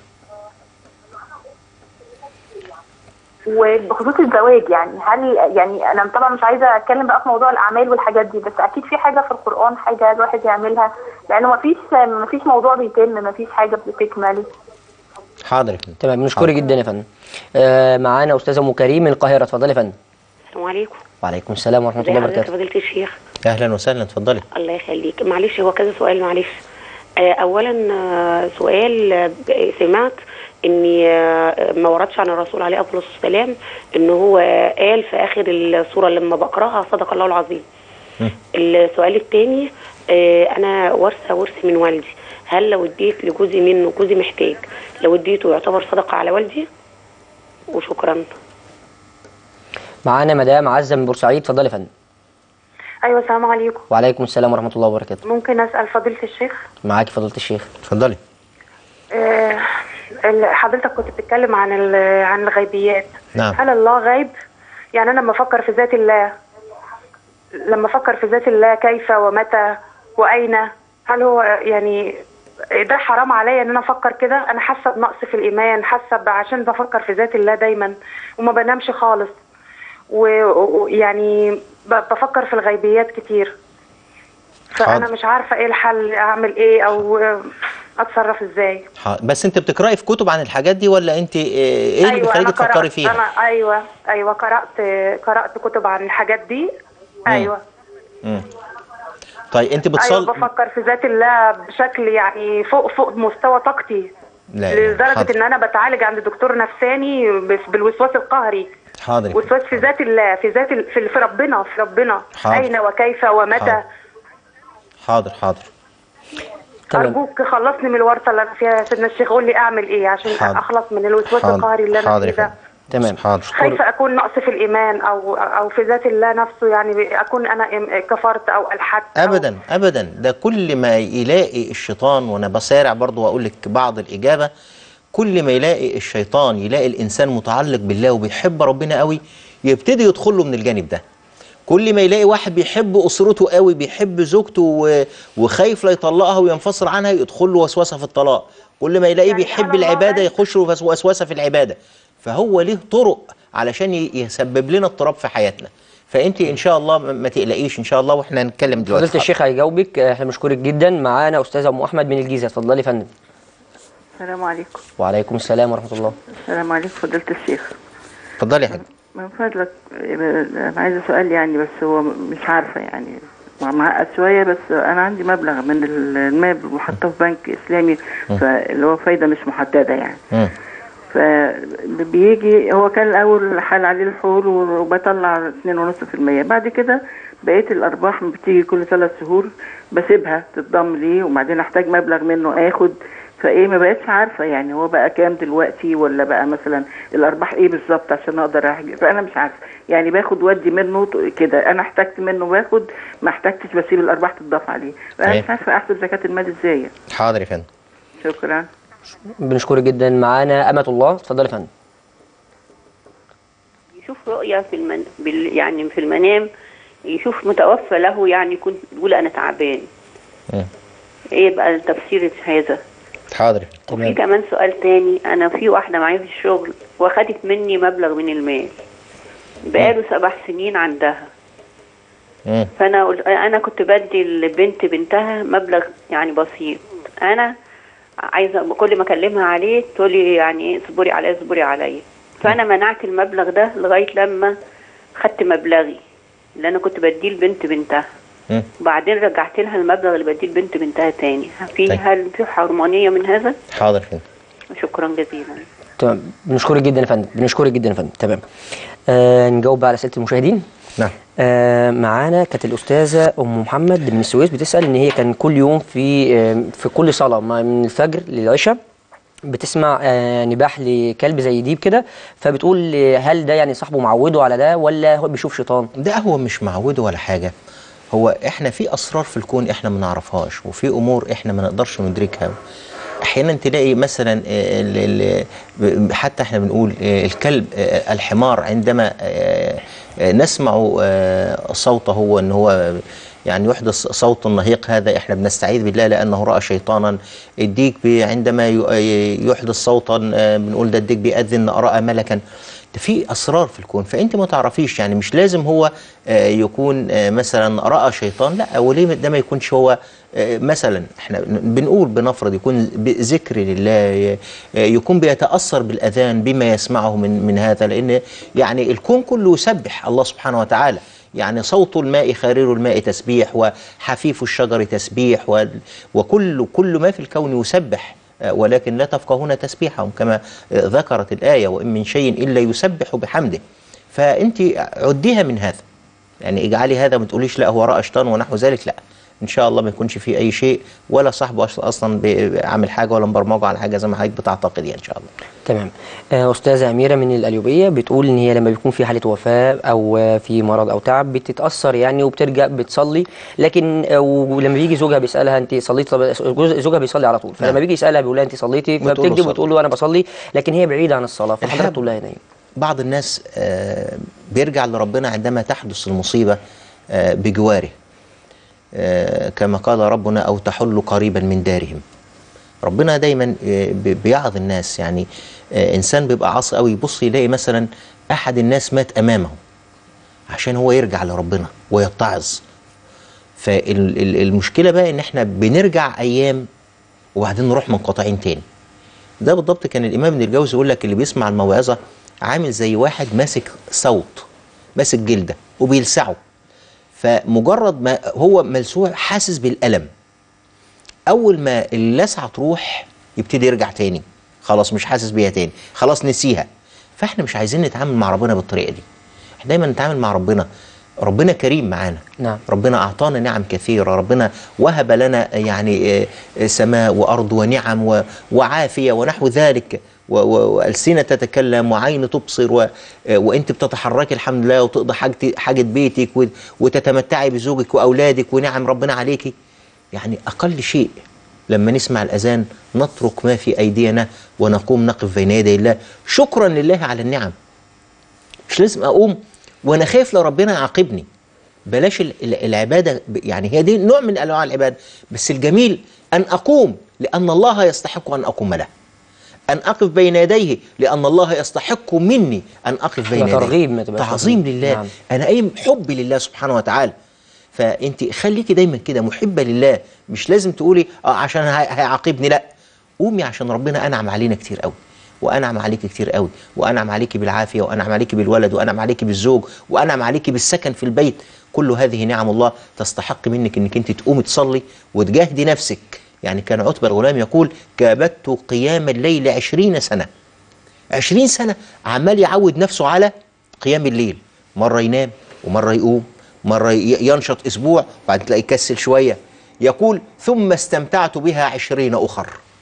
وبخصوص الزواج يعني هل يعني انا طبعا مش عايزه اتكلم بقى في موضوع الاعمال والحاجات دي بس اكيد في حاجه في القران حاجه الواحد يعملها لانه ما فيش ما فيش موضوع بيتم ما فيش حاجه بتكمل حاضر يا فندم تمام بنشكرك جدا يا فندم آه معانا استاذه ام كريم من القاهره اتفضلي يا فندم السلام عليكم وعليكم السلام ورحمه ازي الله حضرتك وبركاته فضيلة الشيخ اهلا وسهلا اتفضلي الله يخليك معلش هو كذا سؤال معلش آه، اولا آه، سؤال آه، ب- سمعت ان آه، ما وردش عن الرسول عليه الصلاه والسلام ان هو قال في اخر السوره لما بقراها صدق الله العظيم مم. السؤال الثاني انا وارثه ورث من والدي هل لو اديت لجوزي منه جوزي محتاج لو اديته يعتبر صدقه على والدي وشكرا معانا مدام عزه من بورسعيد اتفضلي يا فندم ايوه السلام عليكم وعليكم السلام ورحمه الله وبركاته ممكن اسال فضيله الشيخ معاكي فضيله الشيخ اتفضلي آه ال- حضرتك كنت بتتكلم عن ال- عن الغيبيات نعم هل الله غيب يعني انا لما افكر في ذات الله لما افكر في ذات الله كيف ومتى واين هل هو يعني ده حرام عليا ان انا افكر كده انا حاسه بنقص في الايمان حاسه ب- عشان بفكر في ذات الله دايما وما بنامش خالص و- ويعني ب- بفكر في الغيبيات كتير فانا حاضر. مش عارفه ايه الحل اعمل ايه او اتصرف ازاي ح- بس انت بتقراي في كتب عن الحاجات دي ولا انت آه، ايه اللي أنا بيخليكي قرأت- تفكري فيها انا ايوه ايوه قرات قرات كتب عن الحاجات دي ايوه مم. طيب انت ايوه بتصلي بفكر في ذات الله بشكل يعني فوق فوق مستوى طاقتي لا لا، لدرجه حاضر. ان انا بتعالج عند دكتور نفساني بس- بالوسواس القهري حاضر وسواس في ذات الله في ذات ال- في في ربنا في ربنا حاضر. اين وكيف ومتى حاضر. حاضر حاضر تمام ارجوك خلصني من الورطه اللي انا فيها يا سيدنا الشيخ قول لي اعمل ايه عشان حاضر. اخلص من الوسواس حاضر. القهري اللي انا حاضر فيه يا ده فندم. تمام حاضر خايفة أكون نقص في الإيمان أو أو في ذات الله نفسه يعني أكون أنا إم- كفرت أو ألحدت أو ابدا ابدا ده كل ما يلاقي الشيطان وانا بسارع برضو واقول لك بعض الاجابه كل ما يلاقي الشيطان يلاقي الانسان متعلق بالله وبيحب ربنا قوي يبتدي يدخل له من الجانب ده كل ما يلاقي واحد بيحب اسرته قوي بيحب زوجته و- وخايف لا يطلقها وينفصل عنها يدخل له وسوسه في الطلاق كل ما يلاقيه يعني بيحب سبحان الله العباده ده- يخش له وس- وسوسه في العباده فهو ليه طرق علشان ي- يسبب لنا اضطراب في حياتنا فانت ان شاء الله ما ما تقلقيش ان شاء الله واحنا هنتكلم دلوقتي فضيله الشيخ هيجاوبك احنا بنشكرك جدا معانا استاذه ام احمد من الجيزه اتفضلي يا فندم السلام عليكم وعليكم السلام ورحمه الله السلام عليكم فضيلة الشيخ اتفضلي يا حاج من فضلك انا عايزه سؤال يعني بس هو مش عارفه يعني معقد شويه بس انا عندي مبلغ من المال محطه في بنك اسلامي فاللي هو فايده مش محدده يعني مم. فبيجي هو كان الاول حال عليه الحول وبطلع 2.5% بعد كده بقيت الارباح بتيجي كل ثلاث شهور بسيبها تتضم لي وبعدين احتاج مبلغ منه اخد فايه ما بقتش عارفه يعني هو بقى كام دلوقتي ولا بقى مثلا الارباح ايه بالظبط عشان اقدر احجز فانا مش عارفه يعني باخد ودي منه ط- كده انا احتجت منه باخد ما احتجتش بسيب الارباح تضاف عليه فانا طيب. مش عارفه احسب زكاه المال ازاي حاضر يا فندم شكرا بنشكرك جدا معانا امه الله اتفضلي يا فندم يشوف رؤية في المن... بال... يعني في المنام يشوف متوفى له يعني يكون يقول أنا تعبان مم. إيه بقى تفسير هذا حاضر وفي كمان سؤال تاني أنا في واحدة معايا في الشغل وأخدت مني مبلغ من المال بقاله سبع سنين عندها مم. فأنا قل- أنا كنت بدي البنت بنتها مبلغ يعني بسيط أنا عايزة كل ما أكلمها عليه تقول لي يعني إيه اصبري عليا اصبري عليا فأنا منعت المبلغ ده لغاية لما خدت مبلغي اللي أنا كنت بديه لبنت بنتها مم. وبعدين رجعت لها المبلغ اللي بديه لبنت بنتها تاني في طيب. هل في حرمانية من هذا؟ حاضر يا فندم شكرا جزيلا تمام بنشكرك جدا يا فندم بنشكرك جدا يا فندم تمام آه نجاوب بقى على اسئله المشاهدين نعم آه معانا كانت الاستاذه ام محمد من السويس بتسال ان هي كان كل يوم في آه في كل صلاه ما- من الفجر للعشاء بتسمع آه نباح لكلب زي ديب كده فبتقول آه، هل ده يعني صاحبه معوده على ده ولا هو بيشوف شيطان ده هو مش معوده ولا حاجة هو احنا في اسرار في الكون احنا ما نعرفهاش وفي امور احنا ما نقدرش ندركها احيانا تلاقي مثلا آه، ال- ال- حتى احنا بنقول آه، الكلب آه، الحمار عندما آه، آه، نسمع آه، صوته هو ان هو يعني يحدث صوت النهيق هذا احنا بنستعيذ بالله لانه راى شيطانا الديك بي- عندما ي- يحدث صوتا آه، بنقول ده الديك بيأذن راى ملكا ده في اسرار في الكون فانت ما تعرفيش يعني مش لازم هو آه، يكون آه، مثلا راى شيطان لا وليه ده ما يكونش هو آه، مثلا احنا بنقول بنفرض يكون ذكر لله ي- آه، يكون بيتاثر بالاذان بما يسمعه من من هذا لان يعني الكون كله يسبح الله سبحانه وتعالى يعني صوت الماء خرير الماء تسبيح وحفيف الشجر تسبيح و- وكل كل ما في الكون يسبح آه، ولكن لا تفقهون تسبيحهم كما آه، ذكرت الآية وإن من شيء إلا يسبح بحمده فأنت عديها من هذا يعني اجعلي هذا ما تقوليش لا هو راى شيطان ونحو ذلك لا ان شاء الله ما يكونش فيه اي شيء ولا صاحبه أص- اصلا بي- عامل حاجه ولا مبرمجه على حاجه زي ما حضرتك بتعتقد يعني ان شاء الله تمام آه، أستاذة أميرة من القليوبية بتقول إن هي لما بيكون في حالة وفاة أو آه، في مرض أو تعب بتتأثر يعني وبترجع بتصلي لكن آه، ولما بيجي زوجها بيسألها أنت صليتي طب جوز- زوجها بيصلي على طول فلما نعم. بيجي يسألها بيقول لها أنت صليتي بتقول له فبتكذب صلي. وتقول له أنا بصلي لكن هي بعيدة عن الصلاة فحضرتك الحب. تقول لها نايم بعض الناس آه، بيرجع لربنا عندما تحدث المصيبة آه، بجواره آه، كما قال ربنا أو تحل قريبا من دارهم ربنا دايما آه، بي- بيعظ الناس يعني آه، إنسان بيبقى عاصي قوي يبص يلاقي مثلا أحد الناس مات أمامه عشان هو يرجع لربنا ويتعظ فالمشكلة بقى إن إحنا بنرجع أيام وبعدين نروح منقطعين تاني ده بالضبط كان الامام ابن الجوزي يقول لك اللي بيسمع الموعظه عامل زي واحد ماسك صوت ماسك جلده وبيلسعه فمجرد ما هو ملسوع حاسس بالالم اول ما اللسعه تروح يبتدي يرجع تاني خلاص مش حاسس بيها تاني خلاص نسيها فاحنا مش عايزين نتعامل مع ربنا بالطريقه دي احنا دايما نتعامل مع ربنا ربنا كريم معانا نعم ربنا أعطانا نعم كثيرة ربنا وهب لنا يعني آه، آه، سماء وأرض ونعم و- وعافية ونحو ذلك و- و- وألسنة تتكلم وعين تبصر و- آه، وأنت بتتحركي الحمد لله وتقضي حاجة حاجة بيتك و- وتتمتعي بزوجك وأولادك ونعم ربنا عليكي يعني أقل شيء لما نسمع الأذان نترك ما في أيدينا ونقوم نقف بين يدي الله شكرا لله على النعم مش لازم أقوم وأنا خايف لربنا يعاقبني بلاش ال- ال- العبادة ب- يعني هي دي نوع من أنواع العبادة بس الجميل أن أقوم لأن الله يستحق أن أقوم له أن أقف بين يديه لأن الله يستحق مني أن أقف بين تبقى يديه ترغيب ما تبقاش تعظيم ترغيب. لله نعم. أنا قايم حبي لله سبحانه وتعالى فأنت خليكي دايما كده محبة لله مش لازم تقولي آه عشان هي- هيعاقبني لا قومي عشان ربنا أنعم علينا كتير قوي وانعم عليك كتير قوي وانعم عليك بالعافيه وانعم عليك بالولد وانعم عليك بالزوج وانعم عليك بالسكن في البيت كل هذه نعم الله تستحق منك انك انت تقومي تصلي وتجاهدي نفسك يعني كان عتبة الغلام يقول كابدت قيام الليل عشرين سنة عشرين سنة عمال يعود نفسه على قيام الليل مرة ينام ومرة يقوم مرة ي- ينشط أسبوع بعد تلاقي يكسل شوية يقول ثم استمتعت بها عشرين أخر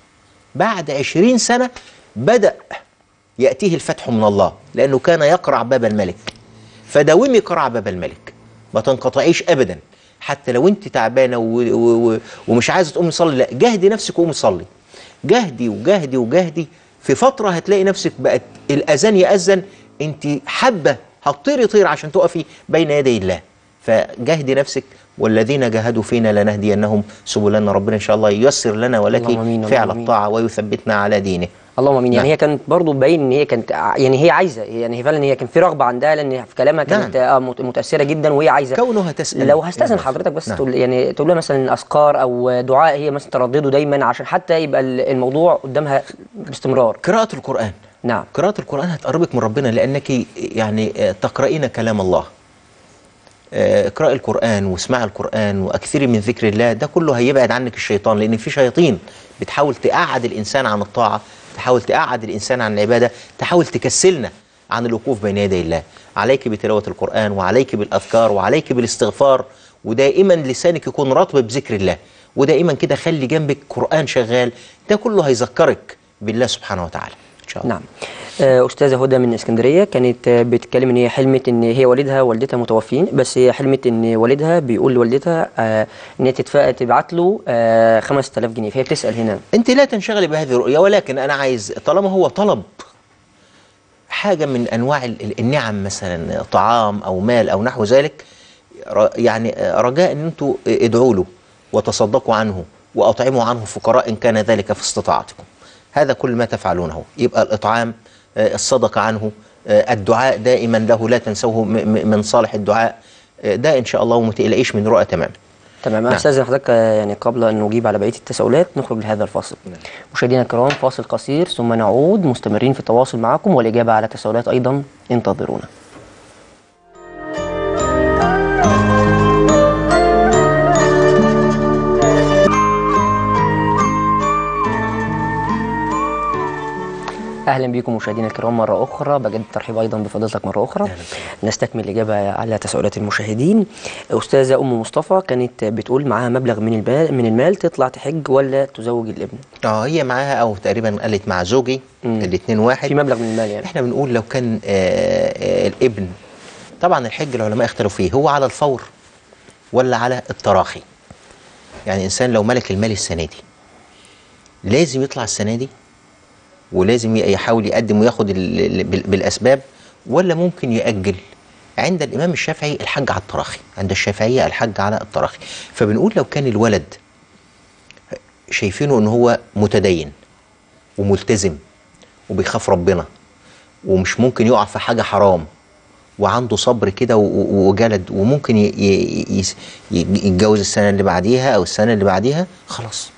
بعد عشرين سنة بدأ يأتيه الفتح من الله لأنه كان يقرع باب الملك فداومي قرع باب الملك ما تنقطعيش أبدا حتى لو أنت تعبانة و... و... و... ومش عايزة تقومي تصلي لا جهدي نفسك وقومي تصلي جهدي وجهدي وجهدي في فترة هتلاقي نفسك بقت الأذان يأذن أنت حبة هتطيري طير عشان تقفي بين يدي الله فجهدي نفسك والذين جاهدوا فينا لنهدينهم سبلنا ربنا ان شاء الله ييسر لنا ولك اللهم آمين، اللهم فعل آمين. الطاعه ويثبتنا على دينه اللهم امين يعني نعم. هي كانت برضو باين ان هي كانت ع- يعني هي عايزه يعني هي فعلا هي كان في رغبه عندها لان في كلامها كانت آه مت- متاثره جدا وهي عايزه كونها تسال لو هستاذن حضرتك بس نعم. تقول يعني تقول لها مثلا اذكار او دعاء هي مثلا تردده دايما عشان حتى يبقى ال- الموضوع قدامها باستمرار قراءه القران نعم قراءة القرآن هتقربك من ربنا لأنك يعني آه، تقرأين كلام الله آه، اقرأي القرآن واسمعي القرآن وأكثري من ذكر الله ده كله هيبعد عنك الشيطان لأن في شياطين بتحاول تقعد الإنسان عن الطاعة تحاول تقعد الإنسان عن العبادة تحاول تكسلنا عن الوقوف بين يدي الله عليك بتلاوة القرآن وعليك بالأذكار وعليك بالاستغفار ودائما لسانك يكون رطب بذكر الله ودائما كده خلي جنبك قرآن شغال ده كله هيذكرك بالله سبحانه وتعالى إن شاء الله نعم آه، أستاذة هدى من اسكندرية كانت آه، بتتكلم إن هي حلمت إن هي والدها ووالدتها متوفين بس هي حلمت إن والدها بيقول لوالدتها آه، إن هي تدفع تبعت له آه، 5000 جنيه فهي بتسأل هنا انت لا تنشغلي بهذه الرؤيه ولكن انا عايز طالما هو طلب حاجه من انواع ال- ال- النعم مثلا طعام او مال او نحو ذلك ر- يعني رجاء ان انتوا ادعوا له وتصدقوا عنه واطعموا عنه فقراء ان كان ذلك في استطاعتكم هذا كل ما تفعلونه يبقى الاطعام آه، الصدقه عنه آه، الدعاء دائما له لا تنسوه م- م- من صالح الدعاء آه، ده ان شاء الله وما تقلقيش من رؤى تمام تمام نعم. استاذن حضرتك آه، يعني قبل ان نجيب على بقيه التساؤلات نخرج لهذا الفاصل مشاهدينا الكرام فاصل قصير ثم نعود مستمرين في التواصل معكم والاجابه على التساؤلات ايضا انتظرونا اهلا بكم مشاهدينا الكرام مره اخرى بجد الترحيب ايضا بفضيلتك مره اخرى نستكمل الاجابه على تساؤلات المشاهدين استاذه ام مصطفى كانت بتقول معاها مبلغ من المال من المال تطلع تحج ولا تزوج الابن اه هي معاها او تقريبا قالت مع زوجي الاثنين واحد في مبلغ من المال يعني احنا بنقول لو كان آه آه الابن طبعا الحج العلماء اختلفوا فيه هو على الفور ولا على التراخي يعني انسان لو ملك المال السنه دي لازم يطلع السنه دي ولازم يحاول يقدم وياخد ال- ال- بال- بالاسباب ولا ممكن ياجل عند الامام الشافعي الحج على التراخي عند الشافعيه الحج على التراخي فبنقول لو كان الولد شايفينه ان هو متدين وملتزم وبيخاف ربنا ومش ممكن يقع في حاجه حرام وعنده صبر كده و- و- وجلد وممكن ي- ي- يس- ي- يتجوز السنه اللي بعديها او السنه اللي بعديها خلاص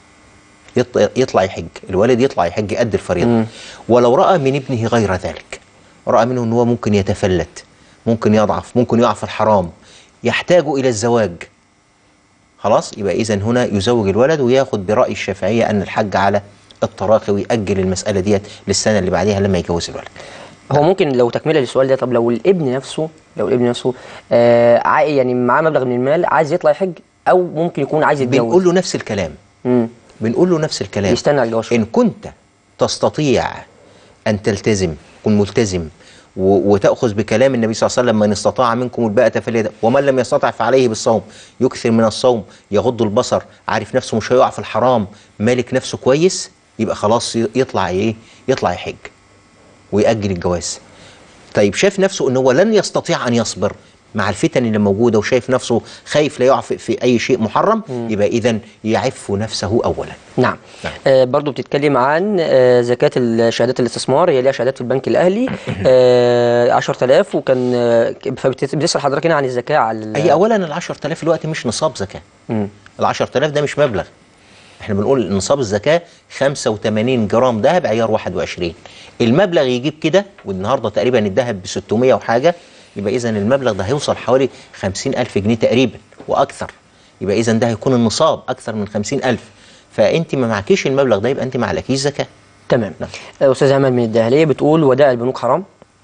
يط- يطلع يحج الولد يطلع يحج يأدي الفريضه ولو راى من ابنه غير ذلك راى منه ان هو ممكن يتفلت ممكن يضعف ممكن يقع في الحرام يحتاج الى الزواج خلاص يبقى اذا هنا يزوج الولد وياخد براي الشافعيه ان الحج على التراخي ويأجل المساله ديت للسنه اللي بعديها لما يتجوز الولد هو ممكن لو تكمله للسؤال ده طب لو الابن نفسه لو الابن نفسه آه عا- يعني معاه مبلغ من المال عايز يطلع يحج او ممكن يكون عايز يتجوز بنقول له نفس الكلام مم. بنقول له نفس الكلام يستنى على الجواز ان كنت تستطيع ان تلتزم تكون ملتزم و- وتاخذ بكلام النبي صلى الله عليه وسلم من استطاع منكم الباءة فليد ومن لم يستطع فعليه بالصوم يكثر من الصوم يغض البصر عارف نفسه مش هيقع في الحرام مالك نفسه كويس يبقى خلاص ي- يطلع ايه يطلع يحج ويأجل الجواز طيب شايف نفسه ان هو لن يستطيع ان يصبر مع الفتن اللي موجوده وشايف نفسه خايف لا يقع في, في اي شيء محرم يبقى اذا يعف نفسه اولا نعم, آه برضو بتتكلم عن آه زكاة ال- شهادات الاستثمار هي ليها شهادات في البنك الأهلي آه 10000 وكان آه فبتسأل حضرتك هنا عن الزكاة على ال- هي اولا ال 10000 دلوقتي مش نصاب زكاه مم. ال 10000 ده مش مبلغ احنا بنقول نصاب الزكاه 85 جرام ذهب عيار 21 المبلغ يجيب كده والنهارده تقريبا الذهب ب 600 وحاجه يبقى اذا المبلغ ده هيوصل حوالي 50000 جنيه تقريبا واكثر يبقى اذا ده هيكون النصاب اكثر من 50000 فانت ما معكيش المبلغ ده يبقى انت ما عليكيش زكاه تمام آه أستاذ أمل من الدهلية بتقول ودائع البنوك حرام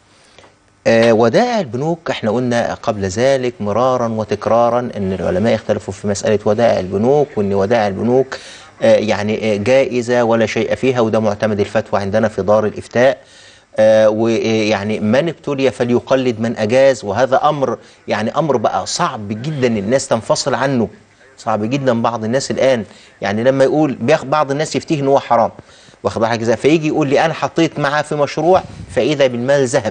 آه ودائع البنوك احنا قلنا قبل ذلك مرارا وتكرارا ان العلماء اختلفوا في مسألة ودائع البنوك وان ودائع البنوك آه يعني آه جائزة ولا شيء فيها وده معتمد الفتوى عندنا في دار الإفتاء آه ويعني من ابتلي فليقلد من أجاز وهذا أمر يعني أمر بقى صعب جدا الناس تنفصل عنه صعب جدا بعض الناس الآن يعني لما يقول بياخد بعض الناس يفتيه ان هو حرام واخد بالك ازاي فيجي يقول لي انا حطيت معاه في مشروع فاذا بالمال ذهب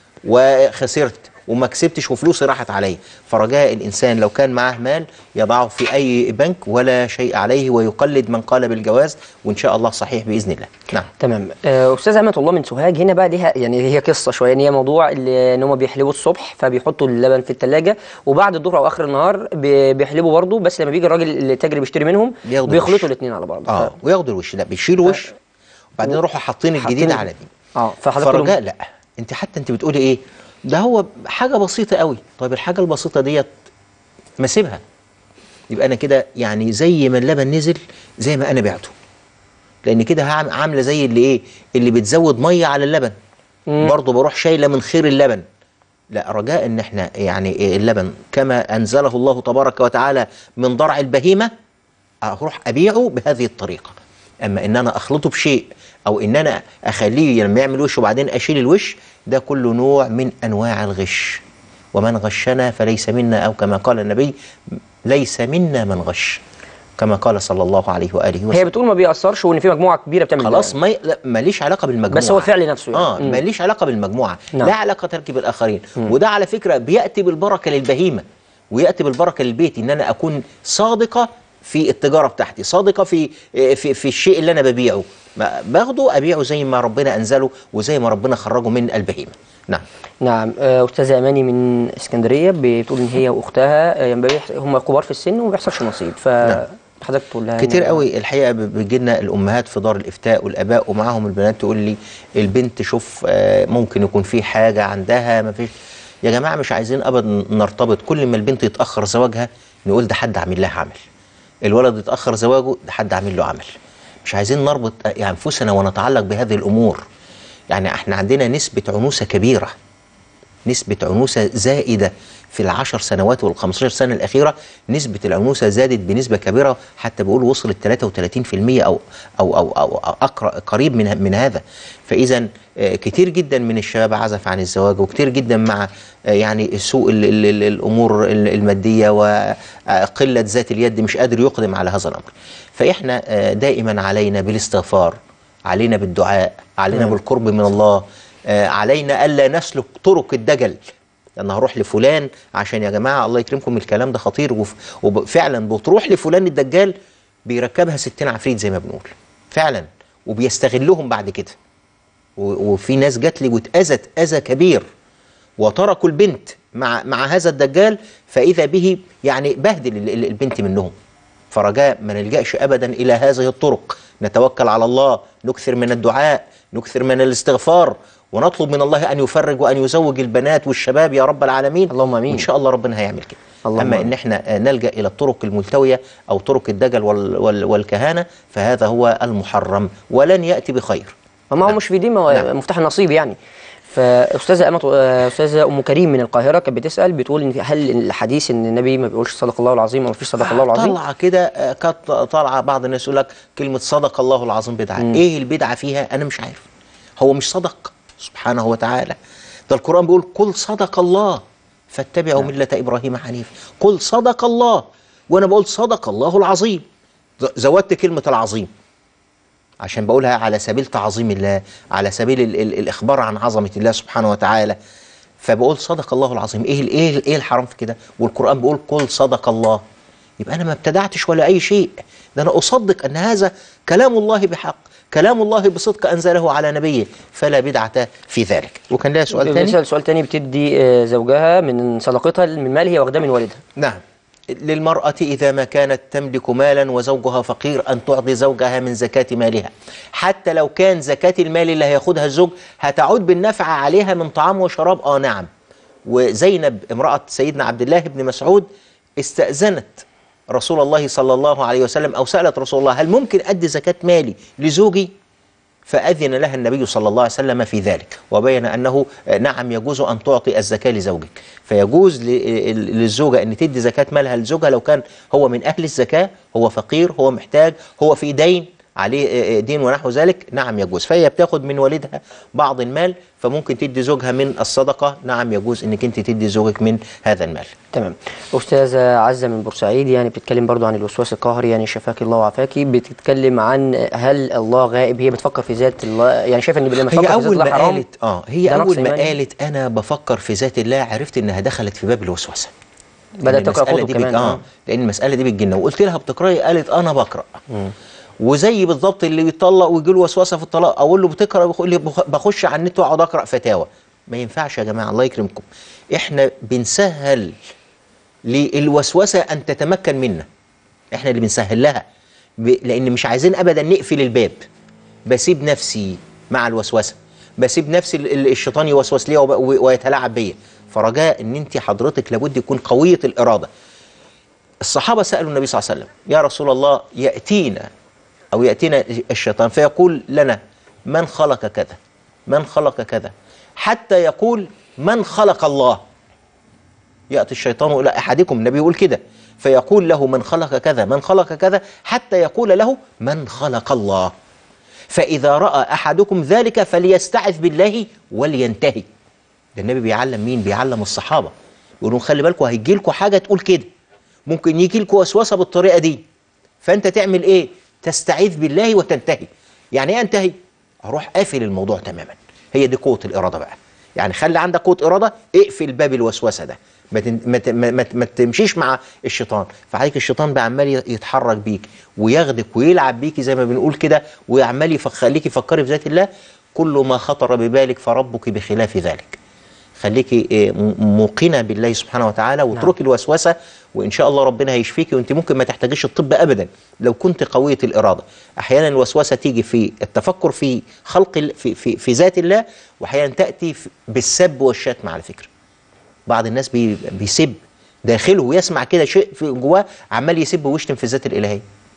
وخسرت وما كسبتش وفلوسي راحت عليا فرجاء الانسان لو كان معاه مال يضعه في اي بنك ولا شيء عليه ويقلد من قال بالجواز وان شاء الله صحيح باذن الله نعم تمام آه، استاذ امة الله من سوهاج هنا بقى ليها يعني هي قصه شويه ان هي موضوع اللي- ان هم بيحلبوا الصبح فبيحطوا اللبن في الثلاجه وبعد الظهر او اخر النهار بي- بيحلبوا برضه بس لما بيجي الراجل اللي التاجر بيشتري منهم بياخدوا بيخلطوا الوش. الاثنين على بعض اه وياخدوا الوش لا بيشيلوا وش وبعدين يروحوا حاطين الجديد حاطين- على دي اه فحضرتك فرجاء لا انت حتى انت بتقولي ايه ده هو حاجه بسيطه قوي طيب الحاجه البسيطه ديت ما اسيبها يبقى انا كده يعني زي ما اللبن نزل زي ما انا بعته لان كده هعم- عامله زي اللي ايه اللي بتزود ميه على اللبن برضه بروح شايله من خير اللبن لا رجاء ان احنا يعني إيه اللبن كما انزله الله تبارك وتعالى من ضرع البهيمه اروح ابيعه بهذه الطريقه اما ان انا اخلطه بشيء او ان انا اخليه لما يعمل وش وبعدين اشيل الوش ده كله نوع من انواع الغش ومن غشنا فليس منا او كما قال النبي ليس منا من غش كما قال صلى الله عليه واله وسلم هي بتقول ما بيأثرش وان في مجموعه كبيره بتعمل خلاص ده. ما ي- لا، ماليش علاقه بالمجموعه بس هو الفعل نفسه يعني. اه مم. ماليش علاقه بالمجموعه نعم. لا علاقه تركي بالاخرين وده على فكره بياتي بالبركه للبهيمه وياتي بالبركه للبيت ان انا اكون صادقه في التجاره بتاعتي صادقه في في في الشيء اللي انا ببيعه ما- باخده ابيعه زي ما ربنا انزله وزي ما ربنا خرجه من البهيمه نعم نعم آه، استاذه اماني من اسكندريه بتقول ان هي واختها آه، يعني بيح- هم كبار في السن وما بيحصلش نصيب فحضرتك تقول لها كتير هنا- قوي الحقيقه بيجي لنا الامهات في دار الافتاء والاباء ومعاهم البنات تقول لي البنت شوف آه، ممكن يكون في حاجه عندها ما فيش يا جماعه مش عايزين ابدا نرتبط كل ما البنت يتاخر زواجها نقول ده حد عامل لها عمل الولد يتاخر زواجه ده حد عامل له عمل مش عايزين نربط آه، انفسنا ونتعلق بهذه الامور يعني احنا عندنا نسبة عنوسة كبيرة نسبة عنوسة زائدة في العشر سنوات والخمسة سنة الأخيرة نسبة العنوسة زادت بنسبة كبيرة حتى بيقول وصلت 33% أو أو أو, أو أقرأ قريب من من هذا فإذا آه، كتير جدا من الشباب عزف عن الزواج وكتير جدا مع آه، يعني سوء ال ال ال الأمور ال- المادية وقلة ذات اليد مش قادر يقدم على هذا الأمر فإحنا آه، دائما علينا بالاستغفار علينا بالدعاء علينا نعم. بالقرب من الله آه، علينا ألا نسلك طرق الدجل انا هروح لفلان عشان يا جماعه الله يكرمكم الكلام ده خطير وف- وفعلا بتروح لفلان الدجال بيركبها 60 عفريت زي ما بنقول فعلا وبيستغلهم بعد كده و- وفي ناس جات لي واتاذت اذى كبير وتركوا البنت مع مع هذا الدجال فاذا به يعني بهدل ال- ال- البنت منهم فرجاء ما نلجاش ابدا الى هذه الطرق نتوكل على الله نكثر من الدعاء نكثر من الاستغفار ونطلب من الله ان يفرج وان يزوج البنات والشباب يا رب العالمين اللهم امين ان شاء الله ربنا هيعمل كده اللهم اما آمين. ان احنا آه، نلجا الى الطرق الملتويه او طرق الدجل وال وال والكهانه فهذا هو المحرم ولن ياتي بخير ما هو مش في دي ما هو مفتاح النصيب يعني فاستاذه امه آه، استاذه ام كريم من القاهره كانت بتسال بتقول إن هل الحديث ان النبي ما بيقولش صدق الله العظيم او ما فيش صدق الله العظيم طالعه كده آه، كانت طالعه بعض الناس يقول لك كلمه صدق الله العظيم بدعه مم. ايه البدعه فيها انا مش عارف هو مش صدق سبحانه وتعالى ده القران بيقول قل صدق الله فاتبعوا مله ابراهيم حنيف قل صدق الله وانا بقول صدق الله العظيم ز- زودت كلمه العظيم عشان بقولها على سبيل تعظيم الله على سبيل ال ال الاخبار عن عظمه الله سبحانه وتعالى فبقول صدق الله العظيم ايه ال- ايه ال- ايه الحرام في كده والقران بيقول قل صدق الله يبقى انا ما ابتدعتش ولا اي شيء ده انا اصدق ان هذا كلام الله بحق كلام الله بصدق انزله على نبيه فلا بدعه في ذلك وكان لها سؤال ثاني بتسال سؤال تاني بتدي آه، زوجها من صدقتها من مال هي واخداه من والدها نعم للمرأة إذا ما كانت تملك مالا وزوجها فقير أن تعطي زوجها من زكاة مالها حتى لو كان زكاة المال اللي هياخدها الزوج هتعود بالنفع عليها من طعام وشراب آه نعم وزينب امرأة سيدنا عبد الله بن مسعود استأذنت رسول الله صلى الله عليه وسلم أو سألت رسول الله هل ممكن أدي زكاة مالي لزوجي فأذن لها النبي صلى الله عليه وسلم في ذلك وبين أنه آه، نعم يجوز أن تعطي الزكاة لزوجك فيجوز ل- للزوجة أن تدي زكاة مالها لزوجها لو كان هو من أهل الزكاة هو فقير هو محتاج هو في دين عليه آه، آه، دين ونحو ذلك نعم يجوز فهي بتاخد من والدها بعض المال فممكن تدي زوجها من الصدقة نعم يجوز أنك أنت تدي زوجك من هذا المال تمام استاذه عزه من بورسعيد يعني بتتكلم برضو عن الوسواس القهري يعني شفاك الله وعافاكي بتتكلم عن هل الله غائب هي بتفكر في ذات الله يعني شايفه ان لما تفكر هي في ذات أول الله ما حرام قالت آه هي ده نقص أول ما إيماني. قالت أنا بفكر في ذات الله عرفت إنها دخلت في باب الوسوسة بدأت لأن تقرأ المسألة كتب دي كمان، بت... اه آه. لان المساله دي بتجنن وقلت لها بتقراي قالت انا بقرا وزي بالظبط اللي بيطلق ويجي له وسوسه في الطلاق اقول له بتقرا بيقول لي بخ- بخش على النت واقعد اقرا فتاوى ما ينفعش يا جماعه الله يكرمكم احنا بنسهل للوسوسه ان تتمكن منا احنا اللي بنسهل لها ب... لان مش عايزين ابدا نقفل الباب بسيب نفسي مع الوسوسه بسيب نفسي ال- ال- الشيطان يوسوس لي وب- و- ويتلاعب بيا فرجاء ان انت حضرتك لابد يكون قويه الاراده الصحابه سالوا النبي صلى الله عليه وسلم يا رسول الله ياتينا او ياتينا الشيطان فيقول لنا من خلق كذا من خلق كذا حتى يقول من خلق الله ياتي الشيطان الى احدكم النبي يقول كده فيقول له من خلق كذا من خلق كذا حتى يقول له من خلق الله فاذا راى احدكم ذلك فليستعذ بالله ولينتهي ده النبي بيعلم مين بيعلم الصحابه يقولون خلي بالكم هيجي لكم حاجه تقول كده ممكن يجي لكم وسوسه بالطريقه دي فانت تعمل ايه تستعيذ بالله وتنتهي يعني ايه انتهي اروح قافل الموضوع تماما هي دي قوه الاراده بقى يعني خلي عندك قوه اراده اقفل باب الوسوسه ده ما, تن... ما, ت... ما, ما... ما تمشيش مع الشيطان فعليك الشيطان بقى عمال يتحرك بيك وياخدك ويلعب بيكي زي ما بنقول كده وعمال يخليك يفكري في ذات الله كل ما خطر ببالك فربك بخلاف ذلك خليكي إيه، م- موقنه بالله سبحانه وتعالى واتركي الوسوسه وان شاء الله ربنا هيشفيكي وانت ممكن ما تحتاجيش الطب ابدا لو كنت قويه الاراده احيانا الوسوسه تيجي في التفكر في خلق ال- في في, في ذات الله واحيانا تاتي في- بالسب والشتم على فكره بعض الناس بي بيسب داخله ويسمع كده شيء في جواه عمال يسب ويشتم في الذات الالهيه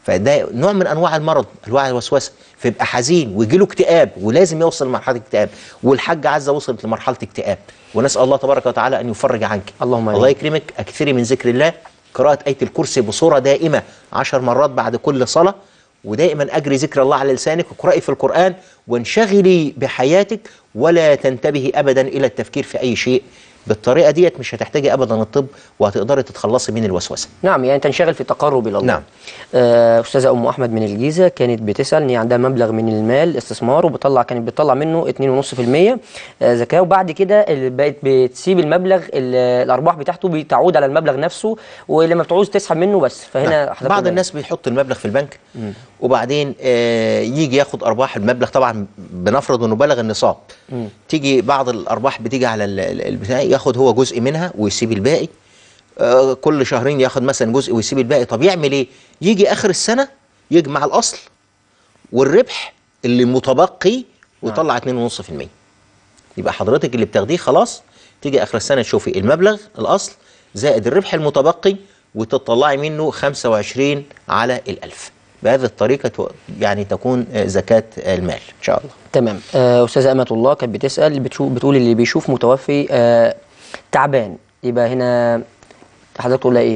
فده نوع من انواع المرض انواع الوسوسه فيبقى حزين ويجي له اكتئاب ولازم يوصل لمرحله اكتئاب والحاجه عزه وصلت لمرحله اكتئاب ونسال الله تبارك وتعالى ان يفرج عنك اللهم الله يكرمك اكثري من ذكر الله قراءه ايه الكرسي بصوره دائمه عشر مرات بعد كل صلاه ودائما اجري ذكر الله على لسانك واقراي في القران وانشغلي بحياتك ولا تنتبهي ابدا الى التفكير في اي شيء بالطريقه ديت مش هتحتاجي ابدا الطب وهتقدري تتخلصي من الوسوسه نعم يعني تنشغل في التقرب الى الله نعم. آه، استاذه ام احمد من الجيزه كانت بتسال ان هي عندها مبلغ من المال استثمار وبتطلع كانت بتطلع منه 2.5% آه، زكاه وبعد كده اللي بقت بتسيب المبلغ ال- الارباح بتاعته بتعود على المبلغ نفسه ولما بتعوز تسحب منه بس فهنا نعم. حضرتك بعض قلنا- الناس بيحط المبلغ في البنك مم. وبعدين آه يجي ياخد ارباح المبلغ طبعا بنفرض انه بلغ النصاب مم. تيجي بعض الارباح بتيجي على ال- ال- البتاع ياخد هو جزء منها ويسيب الباقي آه كل شهرين ياخد مثلا جزء ويسيب الباقي طب يعمل ايه يجي اخر السنه يجمع الاصل والربح اللي متبقي ويطلع 2.5% يبقى حضرتك اللي بتاخديه خلاص تيجي اخر السنه تشوفي المبلغ الاصل زائد الربح المتبقي وتطلعي منه 25 على الألف بهذه الطريقة تو- يعني تكون آه، زكاة المال إن شاء الله تمام آه، استاذه امه الله كانت بتسال بتشوف بتقول اللي بيشوف متوفي آه، تعبان يبقى هنا حضرتك تقول لها ايه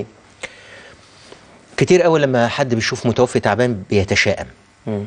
كتير قوي لما حد بيشوف متوفي تعبان بيتشائم مم.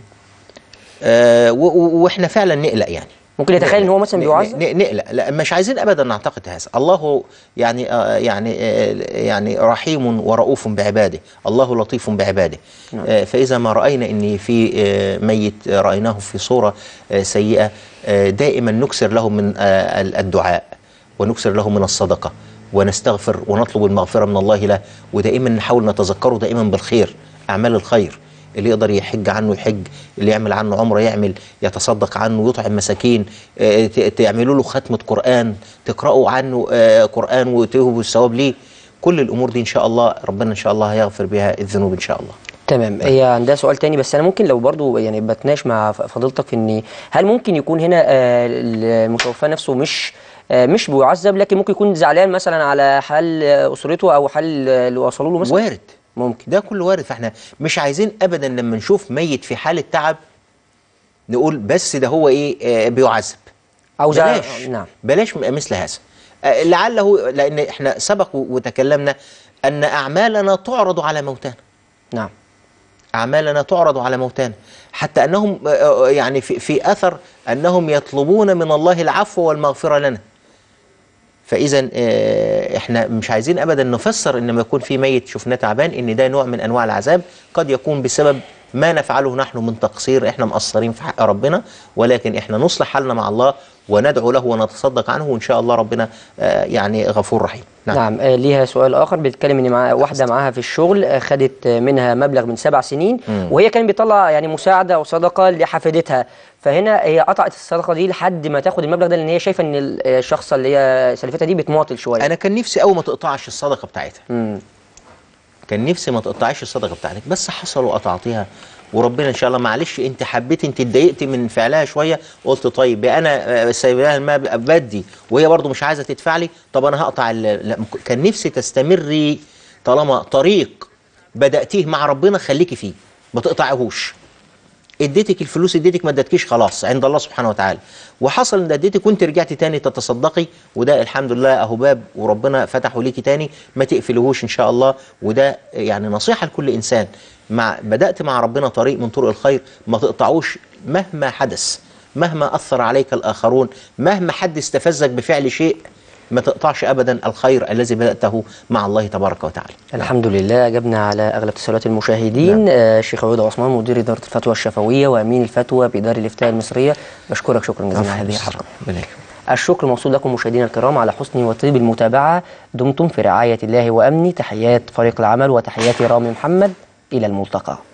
آه و- و- واحنا فعلا نقلق يعني ممكن يتخيل ان هو مثلا ن- بيعذب ن- نقلق لا مش عايزين ابدا نعتقد هذا الله يعني آه يعني آه يعني رحيم ورؤوف بعباده الله لطيف بعباده نعم. آه فاذا ما راينا ان في آه ميت آه، رايناه في صوره آه سيئه آه دائما نكسر له من آه ال- الدعاء ونكسر له من الصدقه ونستغفر ونطلب المغفره من الله له ودائما نحاول نتذكره دائما بالخير اعمال الخير اللي يقدر يحج عنه يحج اللي يعمل عنه عمره يعمل يتصدق عنه يطعم مساكين آه، ت- تعملوا له ختمة قرآن تقرأوا عنه آه، قرآن وتهبوا الثواب ليه كل الأمور دي إن شاء الله ربنا إن شاء الله هيغفر بها الذنوب إن شاء الله تمام هي عندها سؤال تاني بس انا ممكن لو برضو يعني بتناقش مع ف- فضيلتك في ان هل ممكن يكون هنا آه، المتوفى نفسه مش آه، مش بيعذب لكن ممكن يكون زعلان مثلا على حال آه، اسرته او حال آه، اللي وصلوا له مثلا وارد ممكن ده كله وارد فاحنا مش عايزين ابدا لما نشوف ميت في حالة تعب نقول بس ده هو ايه آه بيعذب او زع- بلاش نعم بلاش م- مثل هذا آه لعله لان احنا سبق و- وتكلمنا ان اعمالنا تعرض على موتانا نعم أعمالنا تعرض على موتانا حتى أنهم آه، آه، يعني في, في أثر أنهم يطلبون من الله العفو والمغفرة لنا فإذا آه، إحنا مش عايزين أبدا نفسر إن لما يكون في ميت شفناه تعبان إن ده نوع من أنواع العذاب قد يكون بسبب ما نفعله نحن من تقصير إحنا مقصرين في حق ربنا ولكن إحنا نصلح حالنا مع الله وندعو له ونتصدق عنه وإن شاء الله ربنا آه، يعني غفور رحيم نعم, نعم. آه، ليها سؤال اخر بتتكلم ان مع واحده معاها في الشغل آه، خدت آه، منها مبلغ من سبع سنين مم. وهي كانت بتطلع يعني مساعده او صدقه لحفيدتها فهنا هي قطعت الصدقه دي لحد ما تاخد المبلغ ده لان هي شايفه ان ال- الشخص اللي هي سلفتها دي بتماطل شويه أنا كان نفسي أول ما تقطعش الصدقة بتاعتها مم. كان نفسي ما تقطعيش الصدقه بتاعتك بس حصل وقطعتيها وربنا ان شاء الله معلش انت حبيت انت اتضايقتي من فعلها شويه قلت طيب بقى انا آه، سايباها الماء بدي وهي برضو مش عايزه تدفع لي طب انا هقطع ال- لا مك- كان نفسي تستمري طالما طريق بداتيه مع ربنا خليكي فيه ما تقطعيهوش اديتك الفلوس اديتك ما ادتكيش خلاص عند الله سبحانه وتعالى وحصل ان اديتك وانت رجعتي تاني تتصدقي وده الحمد لله اهو باب وربنا فتحه ليكي تاني ما تقفلهوش ان شاء الله وده يعني نصيحه لكل انسان مع بدات مع ربنا طريق من طرق الخير ما تقطعوش مهما حدث مهما اثر عليك الاخرون مهما حد استفزك بفعل شيء ما تقطعش ابدا الخير الذي بداته مع الله تبارك وتعالى الحمد لله اجبنا على اغلب تساؤلات المشاهدين نعم. آه الشيخ عويد عثمان مدير اداره الفتوى الشفويه وامين الفتوى باداره الافتاء المصريه بشكرك شكرا جزيلا على هذه الحلقه الشكر موصول لكم مشاهدينا الكرام على حسن وطيب المتابعه دمتم في رعايه الله وامنه تحيات فريق العمل وتحياتي رامي محمد الى الملتقى